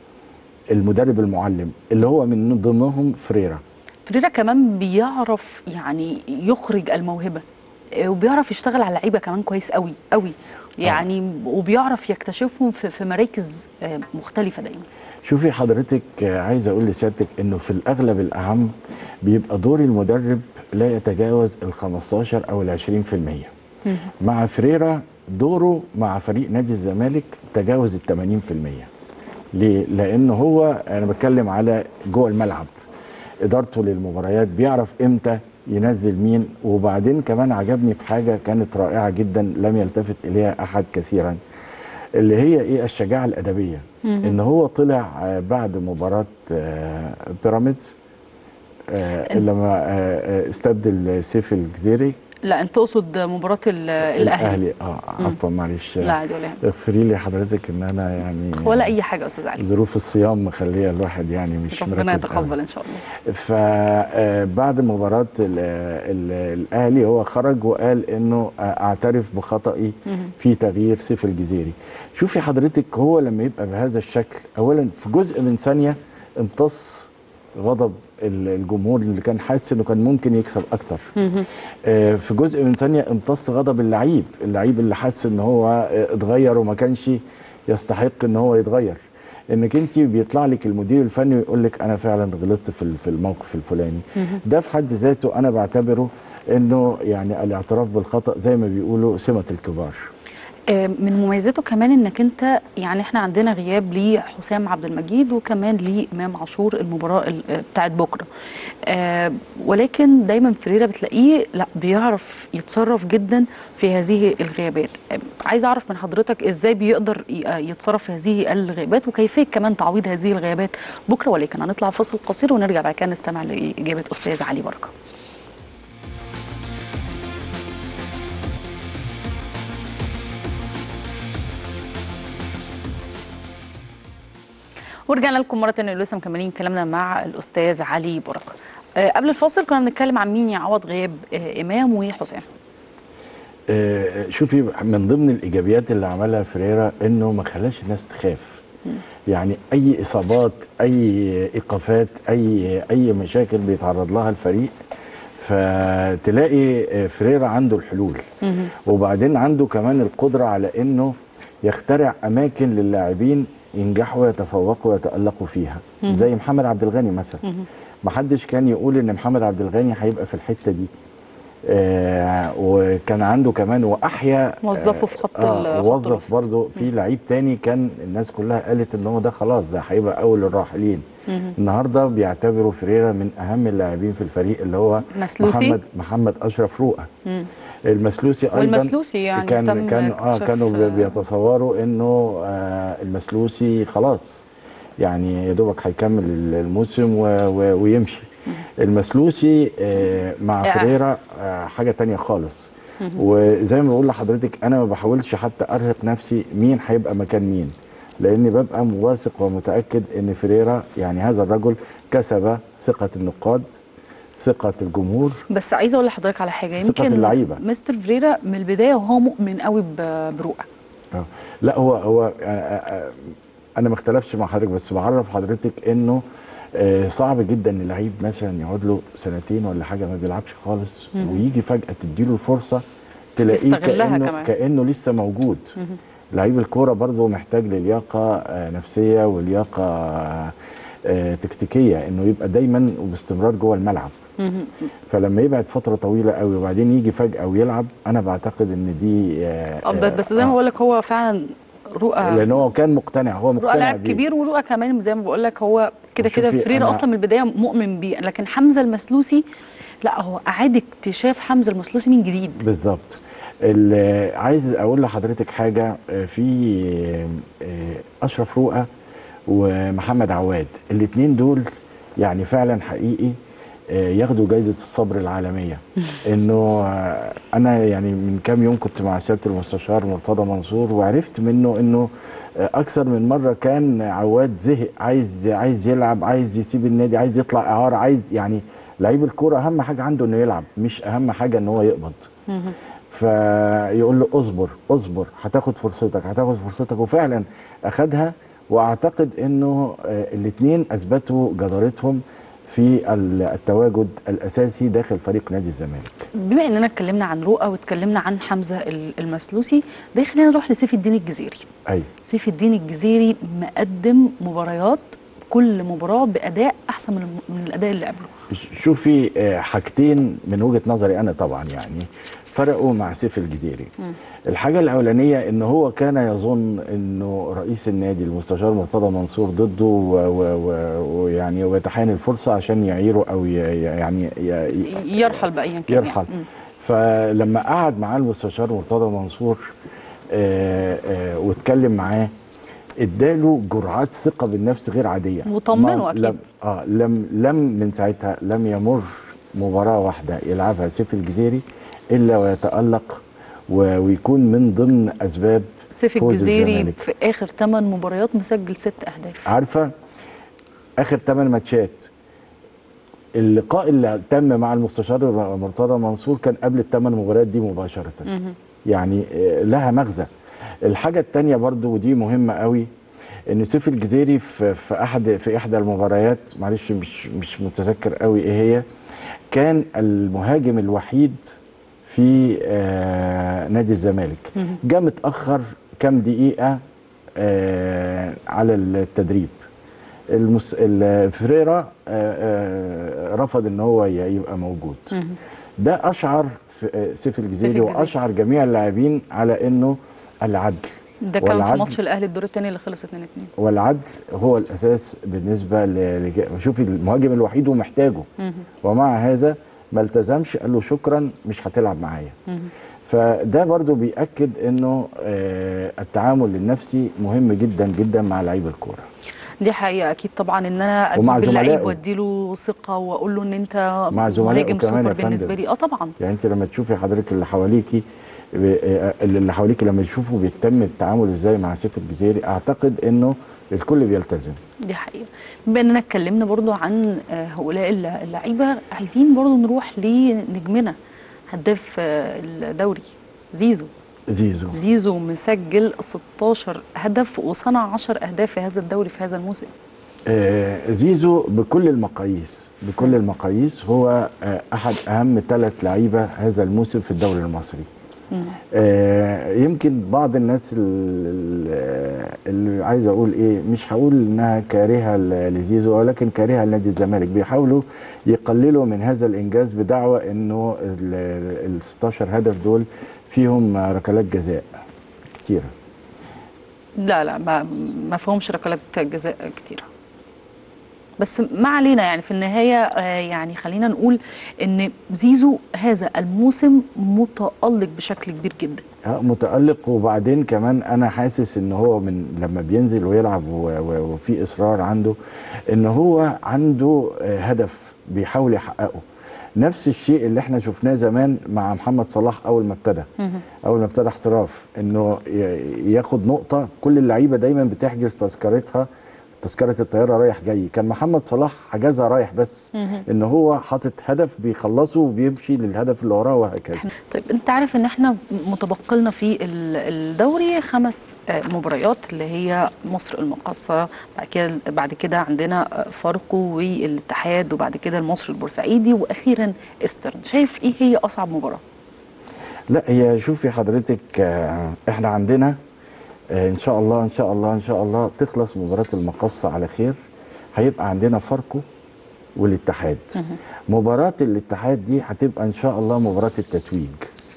المدرب المعلم اللي هو من ضمنهم فريرا فريرا كمان بيعرف يعني يخرج الموهبه آه، وبيعرف يشتغل على اللعيبه كمان كويس قوي قوي يعني وبيعرف يكتشفهم في في مراكز آه، مختلفه دايما شوفي حضرتك آه، عايز اقول لسيادتك انه في الاغلب الاعم بيبقى دور المدرب لا يتجاوز ال 15 او ال 20% مع فريرا دوره مع فريق نادي الزمالك تجاوز ال 80% ليه؟ لأنه هو أنا بتكلم على جوه الملعب إدارته للمباريات بيعرف إمتى ينزل مين وبعدين كمان عجبني في حاجة كانت رائعة جدا لم يلتفت إليها أحد كثيرا اللي هي إيه الشجاعة الأدبية إن هو طلع آه، بعد مباراة آه، بيراميدز آه، لما آه، آه، استبدل سيف الجزيري لا انت تقصد مباراه ال- الاهلي اه عفوا معلش لا عادي ولا يهمك. اغفري لي حضرتك ان انا يعني ولا اي حاجه يا استاذ علي ظروف الصيام مخليه الواحد يعني مش ربنا مركز قوي. يتقبل ان شاء الله فبعد مباراة ال ال الأهلي هو خرج وقال إنه آه، أعترف بخطئي في تغيير سيف الجزيري شوفي حضرتك هو لما يبقى بهذا الشكل أولا في جزء من ثانية امتص غضب ال- الجمهور اللي كان حاسس انه كان ممكن يكسب اكتر آه، في جزء من ثانيه امتص غضب اللعيب اللعيب اللي حس ان هو آه، اتغير وما كانش يستحق ان هو يتغير انك انت بيطلع لك المدير الفني ويقول لك انا فعلا غلطت في ال- في الموقف الفلاني ده في حد ذاته انا بعتبره انه يعني الاعتراف بالخطا زي ما بيقولوا سمه الكبار آه، من مميزاته كمان انك انت يعني احنا عندنا غياب لحسام عبد المجيد وكمان لامام عاشور المباراه ال- آه، بتاعت بكره آه، ولكن دايما فريرا بتلاقيه لا بيعرف يتصرف جدا في هذه الغيابات آه، عايز اعرف من حضرتك ازاي بيقدر ي- آه، يتصرف في هذه الغيابات وكيفيه كمان تعويض هذه الغيابات بكره ولكن هنطلع فاصل قصير ونرجع بعد كده نستمع لاجابه استاذ علي بركه ورجعنا لكم مره ثانيه لسه مكملين كلامنا مع الاستاذ علي بركه آه، قبل الفاصل كنا بنتكلم عن مين يعوض غياب آه، امام وحسام آه، شوفي من ضمن الايجابيات اللي عملها فريرا انه ما خلاش الناس تخاف يعني اي اصابات اي ايقافات اي اي مشاكل بيتعرض لها الفريق فتلاقي آه، فريرا عنده الحلول وبعدين عنده كمان القدره على انه يخترع اماكن للاعبين ينجحوا ويتفوقوا ويتالقوا فيها زي محمد عبد الغني مثلا ما حدش كان يقول ان محمد عبد الغني هيبقى في الحته دي آه وكان عنده كمان واحيا وظفه في خط ال- آه خط وظف الوسط. برضه في لعيب تاني كان الناس كلها قالت ان هو ده خلاص ده هيبقى اول الراحلين النهارده بيعتبروا فريرا من اهم اللاعبين في الفريق اللي هو مسلوسي؟ محمد محمد اشرف رؤى المسلوسي ايضا والمسلوسي يعني كان تم كان اه اكتشاف- كانوا بي- بيتصوروا انه آه المسلوسي خلاص يعني يا دوبك هيكمل الموسم و و ويمشي المسلوسي آه مع آه. فريرا آه حاجه تانية خالص وزي ما بقول لحضرتك انا ما بحاولش حتى ارهق نفسي مين هيبقى مكان مين لاني ببقى واثق ومتاكد ان فريرا يعني هذا الرجل كسب ثقه النقاد ثقه الجمهور بس عايزه اقول لحضرتك على حاجه ثقة يمكن اللعيبة. مستر فريرا من البدايه وهو مؤمن قوي ب- برؤى آه. لا هو هو آه، آه، انا ما اختلفش مع حضرتك بس بعرف حضرتك انه آه، صعب جدا ان لعيب مثلا يقعد له سنتين ولا حاجه ما بيلعبش خالص ويجي فجاه تديله الفرصه تلاقيه يستغلها كانه كمان. كانه لسه موجود لعيب الكوره برضه محتاج للياقه آه، نفسيه ولياقه آه، آه، تكتيكيه انه يبقى دايما وباستمرار جوه الملعب فلما يبعد فتره طويله قوي وبعدين يجي فجاه ويلعب انا بعتقد ان دي آه، آه، ب- بس زي ما آه، بقول لك هو فعلا رؤى لان هو كان مقتنع هو مقتنع رؤى لاعب بيه. كبير ورؤى كمان زي ما بقول لك هو كده كده شوفي، فريرا أنا- اصلا من البدايه مؤمن بيه لكن حمزه المسلوسي لا هو اعاد اكتشاف حمزه المسلوسي من جديد بالظبط ال- عايز اقول لحضرتك حاجه آه، في آه، اشرف رؤى ومحمد عواد الاثنين دول يعني فعلا حقيقي آه، ياخدوا جايزه الصبر العالميه انه آه، انا يعني من كام يوم كنت مع سياده المستشار مرتضى منصور وعرفت منه انه آه، اكثر من مره كان عواد زهق عايز عايز يلعب عايز يسيب النادي عايز يطلع اعاره عايز يعني لعيب الكوره اهم حاجه عنده انه يلعب مش اهم حاجه ان هو يقبض فيقول له اصبر اصبر هتاخد فرصتك هتاخد فرصتك وفعلا اخدها واعتقد انه الاثنين اثبتوا جدارتهم في ال- التواجد الاساسي داخل فريق نادي الزمالك بما اننا اتكلمنا عن رؤى واتكلمنا عن حمزه ال- المسلوسي ده خلينا نروح لسيف الدين الجزيري ايوه سيف الدين الجزيري مقدم مباريات كل مباراه باداء احسن من الم- من الاداء اللي قبله شوفي آه، حاجتين من وجهه نظري انا طبعا يعني فرقوا مع سيف الجزيري الحاجه الاولانيه ان هو كان يظن انه رئيس النادي المستشار مرتضى منصور ضده و- و- و- ويعني ويتحين الفرصه عشان يعيره او ي- يعني ي- ي- يرحل بايا كان يرحل يعني. مم. فلما قعد معاه المستشار مرتضى منصور آه، آه، واتكلم معاه اداله جرعات ثقه بالنفس غير عاديه وطمنه ما- أكيد. لم اه لم لم من ساعتها لم يمر مباراه واحده يلعبها سيف الجزيري الا ويتالق و- ويكون من ضمن اسباب سيف فوز الجزيري الزمالك. في اخر 8 مباريات مسجل ست اهداف عارفه اخر 8 ماتشات اللقاء اللي تم مع المستشار مرتضى منصور كان قبل الثمان مباريات دي مباشره يعني آه، لها مغزى الحاجه الثانيه برضو ودي مهمه قوي ان سيف الجزيري في في احد في احدى المباريات معلش مش مش متذكر قوي ايه هي كان المهاجم الوحيد في آه نادي الزمالك جه متاخر كام دقيقه آه على التدريب المس... ال- فريرا آه، آه، رفض ان هو ي- يبقى موجود ده اشعر في آه، سيف الجزيري الجزيري. واشعر جميع اللاعبين على انه العدل ده كان في والعدل- ماتش الاهلي الدور الثاني اللي خلص 2 2 والعدل هو الاساس بالنسبه ل... لج- شوفي المهاجم الوحيد ومحتاجه ومع هذا ما التزمش قال له شكرا مش هتلعب معايا فده برضو بيأكد انه آه، التعامل النفسي مهم جدا جدا مع لعيب الكوره دي حقيقه اكيد طبعا ان انا ومع اجيب اللعيب زملائه. واديله ثقه واقول له ان انت مع زملائه مهاجم كمان يا سوبر بالنسبه فندم. لي اه طبعا يعني انت لما تشوفي حضرتك اللي حواليكي ب- آه، اللي حواليكي لما يشوفوا بيتم التعامل ازاي مع سيف الجزيري اعتقد انه الكل بيلتزم دي حقيقه بما اننا اتكلمنا برضو عن آه، هؤلاء الل- اللعيبه عايزين برضو نروح لنجمنا هداف آه، الدوري زيزو زيزو زيزو مسجل 16 هدف وصنع 10 اهداف في هذا الدوري في هذا الموسم آه، زيزو بكل المقاييس بكل المقاييس هو آه، احد اهم ثلاث لعيبه هذا الموسم في الدوري المصري آه، يمكن بعض الناس ال- ال- اللي عايز اقول ايه مش هقول انها كارهه ل- لزيزو ولكن كارهه لنادي الزمالك بيحاولوا يقللوا من هذا الانجاز بدعوى انه ال ال 16 هدف دول فيهم ركلات جزاء كتيره لا لا ما ما فيهمش ركلات جزاء كتيره بس ما علينا يعني في النهايه آه، يعني خلينا نقول ان زيزو هذا الموسم متالق بشكل كبير جدا اه متألق وبعدين كمان انا حاسس ان هو من لما بينزل ويلعب و- و- وفي اصرار عنده ان هو عنده آه، هدف بيحاول يحققه نفس الشيء اللي احنا شفناه زمان مع محمد صلاح اول ما ابتدى اول ما ابتدى احتراف انه ي- ياخد نقطه كل اللعيبه دايما بتحجز تذكرتها تذكره الطياره رايح جاي كان محمد صلاح حجزها رايح بس ان هو حاطط هدف بيخلصه وبيمشي للهدف اللي وراه وهكذا طيب انت عارف ان احنا متبقي لنا في ال- الدوري خمس آه، مباريات اللي هي مصر المقاصة بعد كده بعد كده عندنا آه، فاركو والاتحاد وبعد كده المصري البورسعيدي واخيرا استرن شايف ايه هي اصعب مباراة لا هي شوفي حضرتك آه، احنا عندنا آه، ان شاء الله ان شاء الله ان شاء الله تخلص مباراه المقصه على خير هيبقى عندنا فاركو والاتحاد مباراه الاتحاد دي هتبقى ان شاء الله مباراه التتويج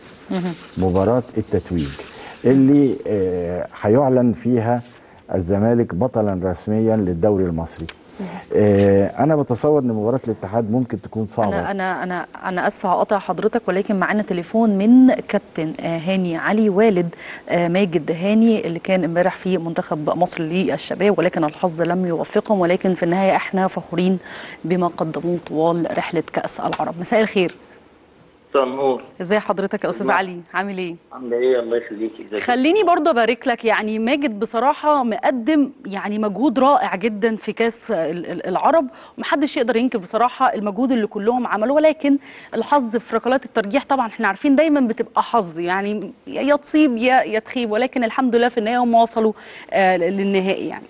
مباراه التتويج اللي آه، هيعلن فيها الزمالك بطلا رسميا للدوري المصري آه، انا بتصور ان مباراه الاتحاد ممكن تكون صعبه انا انا انا انا اسفه هقطع حضرتك ولكن معانا تليفون من كابتن آه، هاني علي والد آه، ماجد هاني اللي كان امبارح في منتخب مصر للشباب ولكن الحظ لم يوفقهم ولكن في النهايه احنا فخورين بما قدموه طوال رحله كاس العرب مساء الخير مساء النور ازي حضرتك يا استاذ علي عامل ايه عامله ايه الله يخليكي ازيك خليني برضه ابارك لك يعني ماجد بصراحه مقدم يعني مجهود رائع جدا في كاس ال- ال- العرب ومحدش يقدر ينكر بصراحه المجهود اللي كلهم عملوه ولكن الحظ في ركلات الترجيح طبعا احنا عارفين دايما بتبقى حظ يعني يا تصيب يا يا تخيب ولكن الحمد لله في النهايه هم وصلوا آه، للنهائي يعني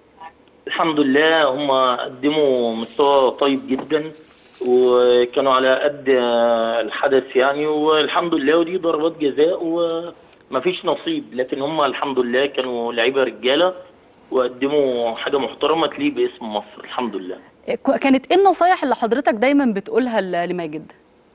الحمد لله هم قدموا مستوى طيب جدا وكانوا على قد آه، الحدث يعني والحمد لله ودي ضربات جزاء ومفيش نصيب لكن هم الحمد لله كانوا لعيبه رجاله وقدموا حاجه محترمه تليق باسم مصر الحمد لله ك- كانت ايه النصايح اللي حضرتك دايما بتقولها ل- لماجد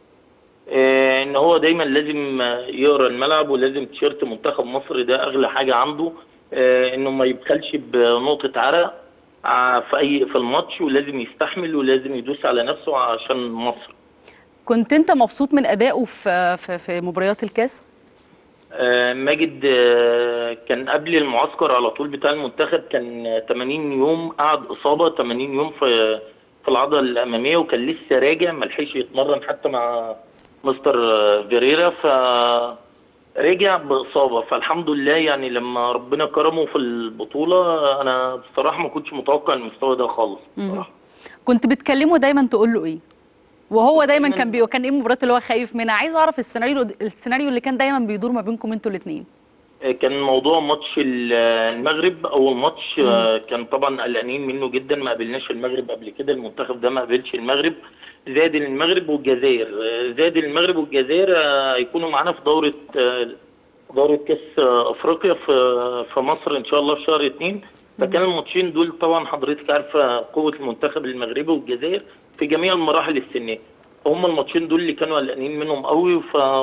آه، ان هو دايما لازم آه، يقرا الملعب ولازم تيشيرت منتخب مصر ده اغلى حاجه عنده آه، انه ما يبخلش بنقطه عرق آه، في اي في الماتش ولازم يستحمل ولازم يدوس على نفسه عشان مصر كنت انت مبسوط من ادائه في في, في مباريات الكاس آه، ماجد آه، كان قبل المعسكر على طول بتاع المنتخب كان آه، 80 يوم قعد اصابه 80 يوم في في العضله الاماميه وكان لسه راجع ما لحقش يتمرن حتى مع مستر آه، فيريرا ف رجع باصابه فالحمد لله يعني لما ربنا كرمه في البطوله انا بصراحه ما كنتش متوقع المستوى ده خالص بصراحه كنت بتكلمه دايما تقول له ايه وهو دايما دايماً- كان بي... كان ايه المباريات اللي هو خايف منها عايز اعرف السيناريو السيناريو اللي كان دايما بيدور ما بينكم انتوا الاثنين كان موضوع ماتش ال- المغرب اول ماتش آه، كان طبعا قلقانين منه جدا ما قابلناش المغرب قبل كده المنتخب ده ما قابلش المغرب زاد المغرب والجزائر آه، زاد المغرب والجزائر آه، هيكونوا معانا في دوره آه، دوره كاس آه، افريقيا في في مصر ان شاء الله في شهر اتنين فكان الماتشين دول طبعا حضرتك عارفه قوه المنتخب المغربي والجزائر في جميع المراحل السنيه هم الماتشين دول اللي كانوا قلقانين منهم قوي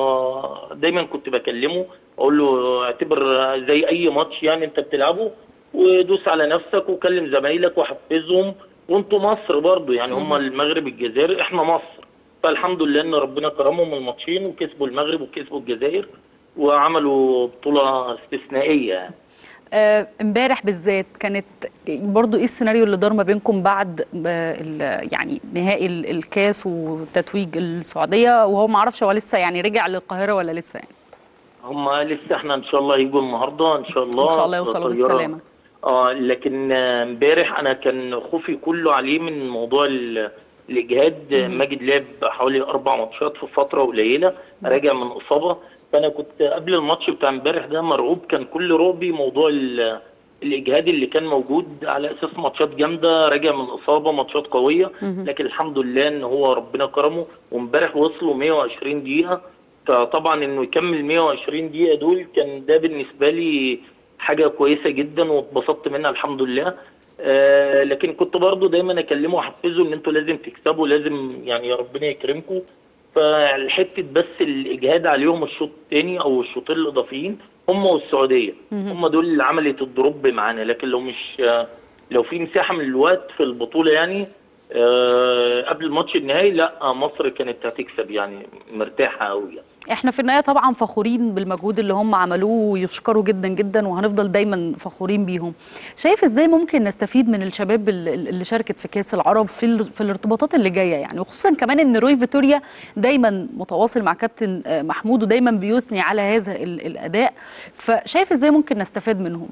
فدايما كنت بكلمه اقول له اعتبر زي اي ماتش يعني انت بتلعبه ودوس على نفسك وكلم زمايلك وحفزهم وانتوا مصر برضو يعني هم المغرب الجزائر احنا مصر فالحمد لله ان ربنا كرمهم الماتشين وكسبوا المغرب وكسبوا الجزائر وعملوا بطوله استثنائيه يعني آه، امبارح بالذات كانت برضو ايه السيناريو اللي دار ما بينكم بعد آه، ال- يعني نهائي ال- الكاس وتتويج السعوديه وهو ما اعرفش هو لسه يعني رجع للقاهره ولا لسه يعني هم لسه احنا ان شاء الله هيجوا النهارده ان شاء الله ان شاء الله يوصلوا طيارة- بالسلامه اه لكن آه، امبارح انا كان خوفي كله عليه من موضوع ال- الاجهاد آه، ماجد لعب حوالي اربع ماتشات في فتره قليله راجع من اصابه فانا كنت قبل الماتش بتاع امبارح ده مرعوب كان كل رعبي موضوع ال- الاجهاد اللي كان موجود على اساس ماتشات جامده راجع من اصابه ماتشات قويه لكن الحمد لله ان هو ربنا كرمه وامبارح وصلوا 120 دقيقه فطبعا انه يكمل 120 دقيقه دول كان ده بالنسبه لي حاجه كويسه جدا واتبسطت منها الحمد لله آه لكن كنت برضو دايما اكلمه واحفزه ان انتوا لازم تكسبوا لازم يعني ربنا يكرمكم فالحته بس الاجهاد عليهم الشوط الثاني او الشوطين الاضافيين هم والسعوديه هم دول اللي عملت الدروب معانا لكن لو مش آه، لو في مساحه من الوقت في البطوله يعني آه، قبل ماتش النهائي لا مصر كانت هتكسب يعني مرتاحه قوي يعني. احنا في النهايه طبعا فخورين بالمجهود اللي هم عملوه ويشكروا جدا جدا وهنفضل دايما فخورين بيهم شايف ازاي ممكن نستفيد من الشباب ال- ال- اللي شاركت في كاس العرب في ال- في الارتباطات اللي جايه يعني وخصوصا كمان ان روي فيتوريا دايما متواصل مع كابتن آه، محمود ودايما بيثني على هذا ال- الاداء فشايف ازاي ممكن نستفاد منهم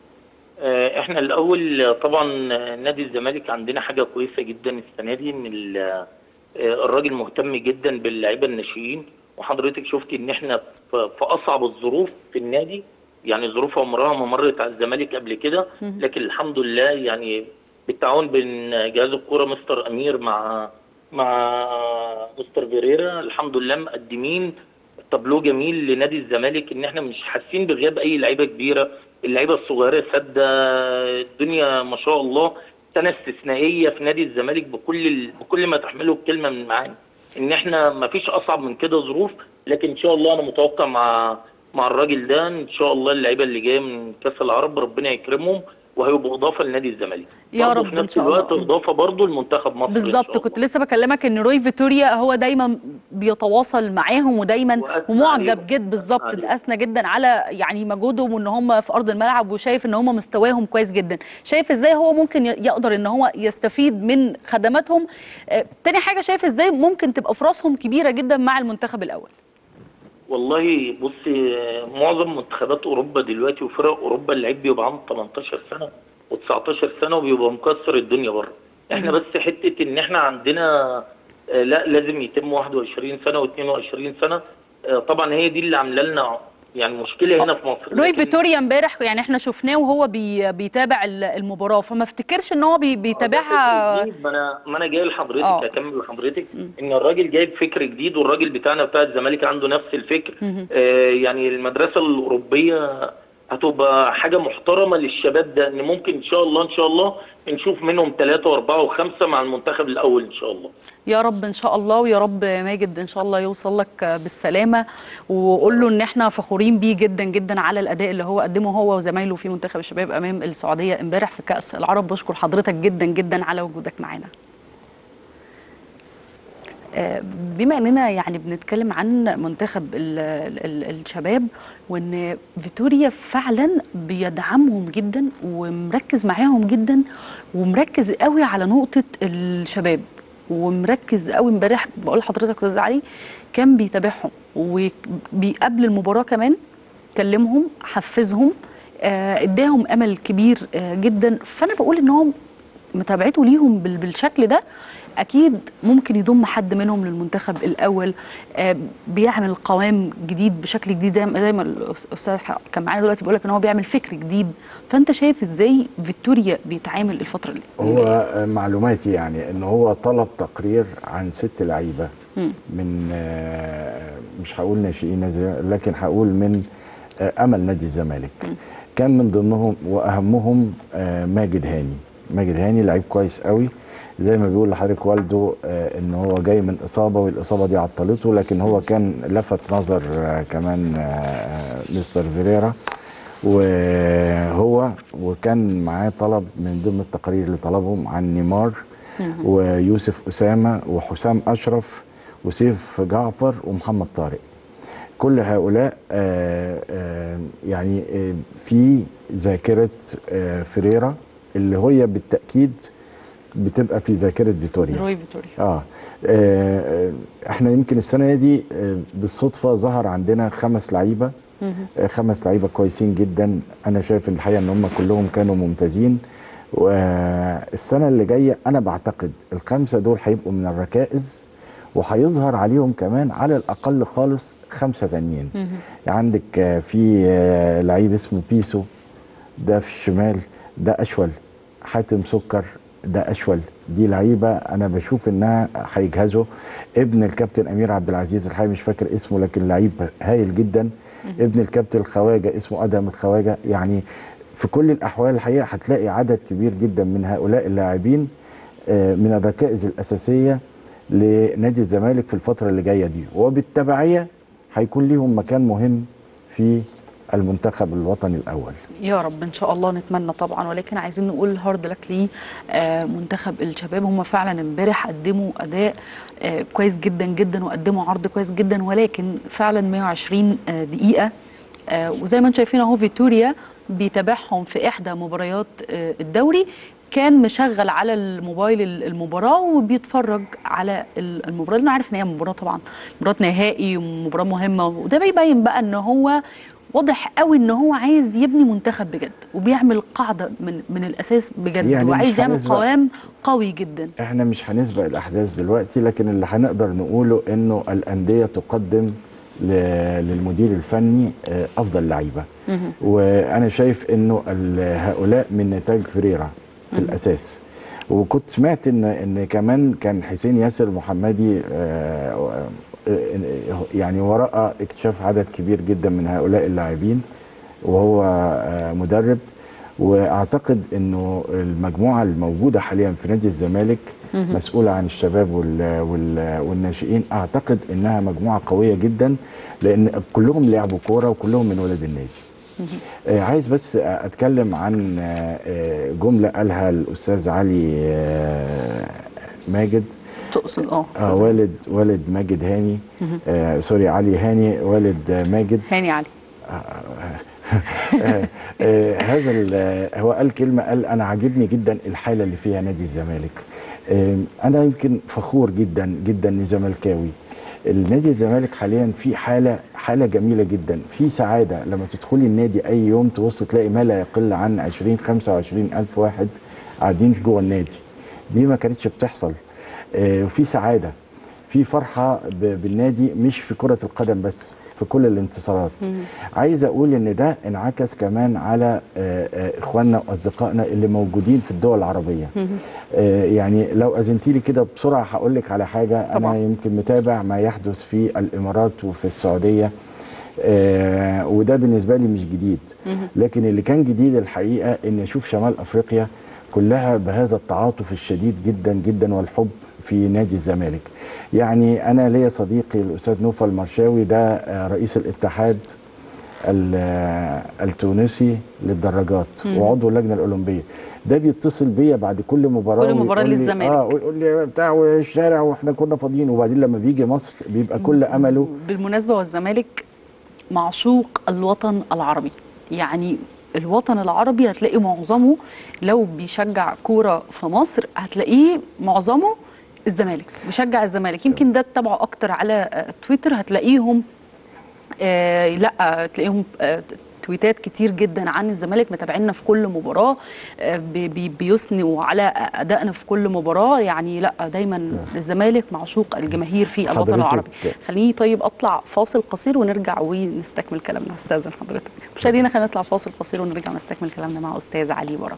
آه، احنا الاول طبعا آه، نادي الزمالك عندنا حاجه كويسه جدا السنه دي ان ال- آه، الراجل مهتم جدا باللعيبه الناشئين وحضرتك شفتي ان احنا في في اصعب الظروف في النادي يعني ظروف عمرها ما مرت على الزمالك قبل كده لكن الحمد لله يعني بالتعاون بين جهاز الكوره مستر امير مع مع مستر فيريرا الحمد لله مقدمين تابلو جميل لنادي الزمالك ان احنا مش حاسين بغياب اي لعيبه كبيره اللعيبه الصغيره سادة الدنيا ما شاء الله سنه استثنائيه في نادي الزمالك بكل ال... بكل ما تحمله الكلمه من معاني ان احنا ما فيش اصعب من كده ظروف لكن ان شاء الله انا متوقع مع مع الراجل ده ان شاء الله اللعيبه اللي جايه من كاس العرب ربنا يكرمهم وهيبقوا اضافه لنادي الزمالك يا برضه رب في إن نفس شاء الله. الوقت اضافه برضه لمنتخب مصر إن بالظبط شاء كنت الله. لسه بكلمك ان روي فيتوريا هو دايما بيتواصل معاهم ودايما وأثنى ومعجب عليهم. جد بالظبط عليهم. اثنى جدا على يعني مجهودهم وان هم في ارض الملعب وشايف ان هم مستواهم كويس جدا شايف ازاي هو ممكن ي- يقدر ان هو يستفيد من خدماتهم آه، تاني حاجه شايف ازاي ممكن تبقى فرصهم كبيره جدا مع المنتخب الاول والله بصي معظم منتخبات اوروبا دلوقتي وفرق اوروبا اللعيب بيبقى عنده 18 سنه و19 سنه وبيبقى مكسر الدنيا بره احنا بس حته ان احنا عندنا آه، لا لازم يتم 21 سنه و22 سنه آه، طبعا هي دي اللي عامله لنا يعني مشكله هنا في مصر روي لكن- فيتوريا امبارح يعني احنا شفناه وهو بي بيتابع ال- المباراه فما افتكرش ان هو بي بيتابعها فكر جديد، ما انا ما انا جاي لحضرتك آه. اكمل لحضرتك ان الراجل جايب فكر جديد والراجل بتاعنا بتاع الزمالك عنده نفس الفكر مهم. آه يعني المدرسه الاوروبيه هتبقى حاجه محترمه للشباب ده ان ممكن ان شاء الله ان شاء الله نشوف منهم ثلاثه واربعه وخمسه مع المنتخب الاول ان شاء الله يا رب ان شاء الله ويا رب ماجد ان شاء الله يوصل لك بالسلامه وقول له ان احنا فخورين بيه جدا جدا على الاداء اللي هو قدمه هو وزمايله في منتخب الشباب امام السعوديه امبارح في كاس العرب بشكر حضرتك جدا جدا على وجودك معانا آه، بما اننا يعني بنتكلم عن منتخب ال ال الشباب وان فيتوريا فعلا بيدعمهم جدا ومركز معاهم جدا ومركز قوي على نقطه الشباب ومركز قوي امبارح بقول لحضرتك يا استاذ علي كان بيتابعهم وقبل المباراه كمان كلمهم حفزهم آه، اداهم امل كبير آه، جدا فانا بقول ان هو متابعته ليهم بال- بالشكل ده اكيد ممكن يضم حد منهم للمنتخب الاول آه، بيعمل قوام جديد بشكل جديد زي ما- زي ما الاستاذ كان معانا دلوقتي بيقول لك ان هو بيعمل فكر جديد فانت شايف ازاي فيكتوريا بيتعامل الفتره اللي هو معلوماتي يعني ان هو طلب تقرير عن ست لعيبه مم. من آه، مش هقول ناشئين نادي الزمالك، لكن هقول من آه، امل نادي الزمالك كان من ضمنهم واهمهم آه، ماجد هاني ماجد هاني لعيب كويس قوي زي ما بيقول لحضرتك والده آه، ان هو جاي من اصابه والاصابه دي عطلته لكن هو كان لفت نظر آه، كمان آه، آه، مستر فيريرا وهو وكان معاه طلب من ضمن التقارير اللي طلبهم عن نيمار ويوسف اسامه وحسام اشرف وسيف جعفر ومحمد طارق كل هؤلاء آه، آه، يعني آه، في ذاكره آه، فريرا اللي هي بالتاكيد بتبقى في ذاكره فيتوريا روي فيتوريا اه آه، احنا يمكن السنه دي آه، بالصدفه ظهر عندنا خمس لعيبه آه، خمس لعيبه كويسين جدا انا شايف الحقيقه ان هم كلهم كانوا ممتازين والسنه اللي جايه انا بعتقد الخمسه دول هيبقوا من الركائز وهيظهر عليهم كمان على الاقل خالص خمسه تانيين عندك آه، في آه، لعيب اسمه بيسو ده في الشمال ده اشول حاتم سكر ده اشول دي لعيبه انا بشوف انها هيجهزوا ابن الكابتن امير عبد العزيز الحقيقه مش فاكر اسمه لكن لعيب هايل جدا ابن الكابتن الخواجه اسمه ادم الخواجه يعني في كل الاحوال الحقيقه هتلاقي عدد كبير جدا من هؤلاء اللاعبين آه، من الركائز الاساسيه لنادي الزمالك في الفتره اللي جايه دي وبالتبعيه هيكون ليهم مكان مهم في المنتخب الوطني الاول يا رب ان شاء الله نتمنى طبعا ولكن عايزين نقول هارد لك لمنتخب الشباب هم فعلا امبارح قدموا اداء آه، كويس جدا جدا وقدموا عرض كويس جدا ولكن فعلا 120 آه، دقيقه آه، وزي ما انتم شايفين اهو فيتوريا بيتابعهم في احدى مباريات آه، الدوري كان مشغل على الموبايل ال- المباراه وبيتفرج على ال- المباراه لانه عارف ان هي مباراه طبعا مباراه نهائي ومباراه مهمه وده بيبين بقى ان هو واضح قوي ان هو عايز يبني منتخب بجد وبيعمل قاعده من من الاساس بجد يعني يعني مش وعايز يعمل هنسبق- قوام قوي جدا احنا مش هنسبق الاحداث دلوقتي لكن اللي هنقدر نقوله انه الانديه تقدم ل- للمدير الفني آه، افضل لعيبه وانا شايف انه ال- هؤلاء من نتاج فريرا في الاساس وكنت سمعت ان ان كمان كان حسين ياسر محمدي آه، آه، يعني وراء اكتشاف عدد كبير جدا من هؤلاء اللاعبين وهو آه، مدرب واعتقد انه المجموعه الموجوده حاليا في نادي الزمالك مسؤوله عن الشباب وال وال والناشئين اعتقد انها مجموعه قويه جدا لان كلهم لعبوا كوره وكلهم من ولد النادي آه، عايز بس اتكلم عن آه، آه، جمله قالها الاستاذ علي آه، ماجد تقصد اه آه أستاذ والد والد ماجد هاني آه سوري علي هاني والد آه، ماجد هاني علي آه آه هذا ال- آه، هو قال كلمه قال انا عاجبني جدا الحاله اللي فيها نادي الزمالك آه انا يمكن فخور جدا جدا اني زملكاوي النادي الزمالك حاليا في حاله حاله جميله جدا في سعاده لما تدخلي النادي اي يوم تبص تلاقي ما لا يقل عن 20 25 الف واحد قاعدين جوه النادي دي ما كانتش بتحصل آه وفي سعاده في فرحه ب- بالنادي مش في كره القدم بس في كل الانتصارات عايز اقول ان ده انعكس كمان على آه، آه، اخواننا واصدقائنا اللي موجودين في الدول العربيه آه، يعني لو اذنتي لي كده بسرعه هقول لك على حاجه طبعاً. انا يمكن متابع ما يحدث في الامارات وفي السعوديه آه، وده بالنسبه لي مش جديد لكن اللي كان جديد الحقيقه ان اشوف شمال افريقيا كلها بهذا التعاطف الشديد جدا جدا والحب في نادي الزمالك يعني انا ليا صديقي الاستاذ نوفل المرشاوي ده آه، رئيس الاتحاد ال- آه، التونسي للدراجات وعضو اللجنه الاولمبيه ده بيتصل بيا بعد كل مباراه كل مباراة ويقول لي- للزمالك. اه ويقول لي بتاع الشارع واحنا كنا فاضيين وبعدين لما بيجي مصر بيبقى كل امله بالمناسبه والزمالك معشوق الوطن العربي يعني الوطن العربي هتلاقي معظمه لو بيشجع كوره في مصر هتلاقيه معظمه الزمالك بيشجع الزمالك يمكن ده تتابعه اكتر على آه، تويتر هتلاقيهم آه لا تلاقيهم آه تويتات كتير جدا عن الزمالك متابعينا في كل مباراه آه بي- بي- بيثنوا على ادائنا في كل مباراه يعني لا دايما الزمالك معشوق الجماهير في الوطن حضرتك- العربي خليني طيب اطلع فاصل قصير ونرجع ونستكمل كلامنا استاذن حضرتك مشاهدينا خلينا نطلع فاصل قصير ونرجع ونستكمل كلامنا مع استاذ علي بركه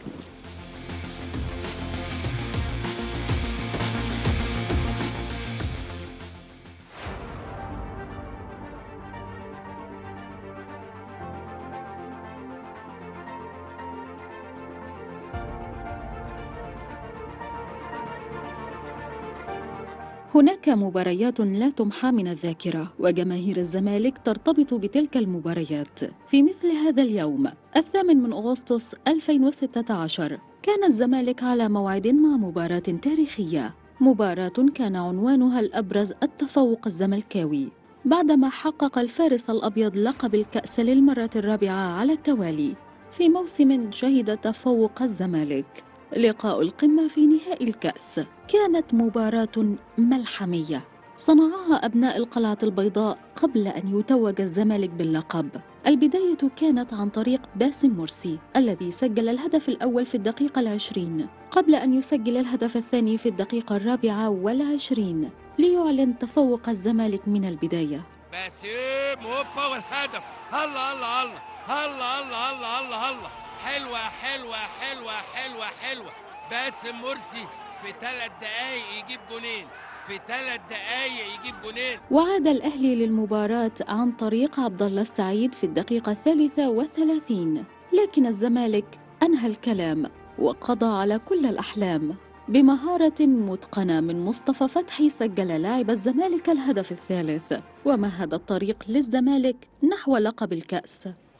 هناك مباريات لا تمحى من الذاكرة وجماهير الزمالك ترتبط بتلك المباريات في مثل هذا اليوم الثامن من أغسطس 2016 كان الزمالك على موعد مع مباراة تاريخية مباراة كان عنوانها الأبرز التفوق الزملكاوي بعدما حقق الفارس الأبيض لقب الكأس للمرة الرابعة على التوالي في موسم شهد تفوق الزمالك لقاء القمة في نهائي الكأس كانت مباراة ملحمية صنعها أبناء القلعة البيضاء قبل أن يتوج الزمالك باللقب البداية كانت عن طريق باسم مرسي الذي سجل الهدف الأول في الدقيقة العشرين قبل أن يسجل الهدف الثاني في الدقيقة الرابعة والعشرين ليعلن تفوق الزمالك من البداية باسم هوبا والهدف الله الله الله الله الله الله الله الله حلوة حلوة حلوة حلوة حلوة باسم مرسي في ثلاث دقايق يجيب جونين في ثلاث دقايق يجيب جونين وعاد الأهلي للمباراة عن طريق عبد الله السعيد في الدقيقة الثالثة والثلاثين لكن الزمالك أنهى الكلام وقضى على كل الأحلام بمهارة متقنة من مصطفى فتحي سجل لاعب الزمالك الهدف الثالث ومهد الطريق للزمالك نحو لقب الكأس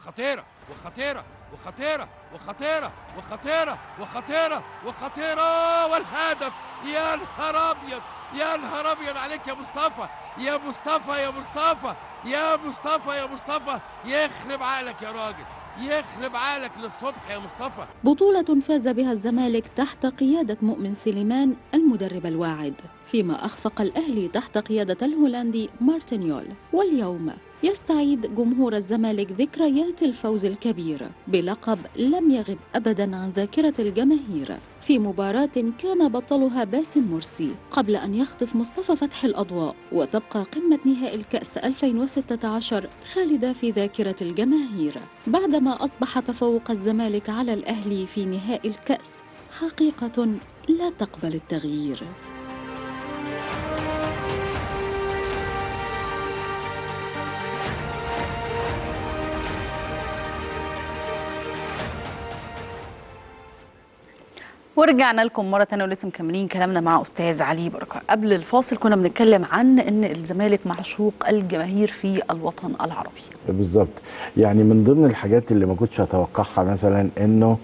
خطيره وخطيره وخطيره وخطيره وخطيره وخطيره وخطيره والهدف يا نهار ابيض يا نهار ابيض عليك يا مصطفى يا مصطفى يا مصطفى يا مصطفى يا مصطفى يخرب عقلك يا راجل يخرب عقلك للصبح يا مصطفى بطولة فاز بها الزمالك تحت قيادة مؤمن سليمان المدرب الواعد فيما أخفق الأهلي تحت قيادة الهولندي مارتينيول واليوم يستعيد جمهور الزمالك ذكريات الفوز الكبير بلقب لم يغب أبدا عن ذاكرة الجماهير في مباراة كان بطلها باسم مرسي قبل أن يخطف مصطفى فتح الأضواء وتبقى قمة نهائي الكأس 2016 خالدة في ذاكرة الجماهير بعدما أصبح تفوق الزمالك على الأهلي في نهائي الكأس حقيقة لا تقبل التغيير ورجعنا لكم مرة تانية ولسه مكملين كلامنا مع أستاذ علي بركة قبل الفاصل كنا بنتكلم عن أن الزمالك معشوق الجماهير في الوطن العربي بالظبط يعني من ضمن الحاجات اللي ما كنتش اتوقعها مثلا انه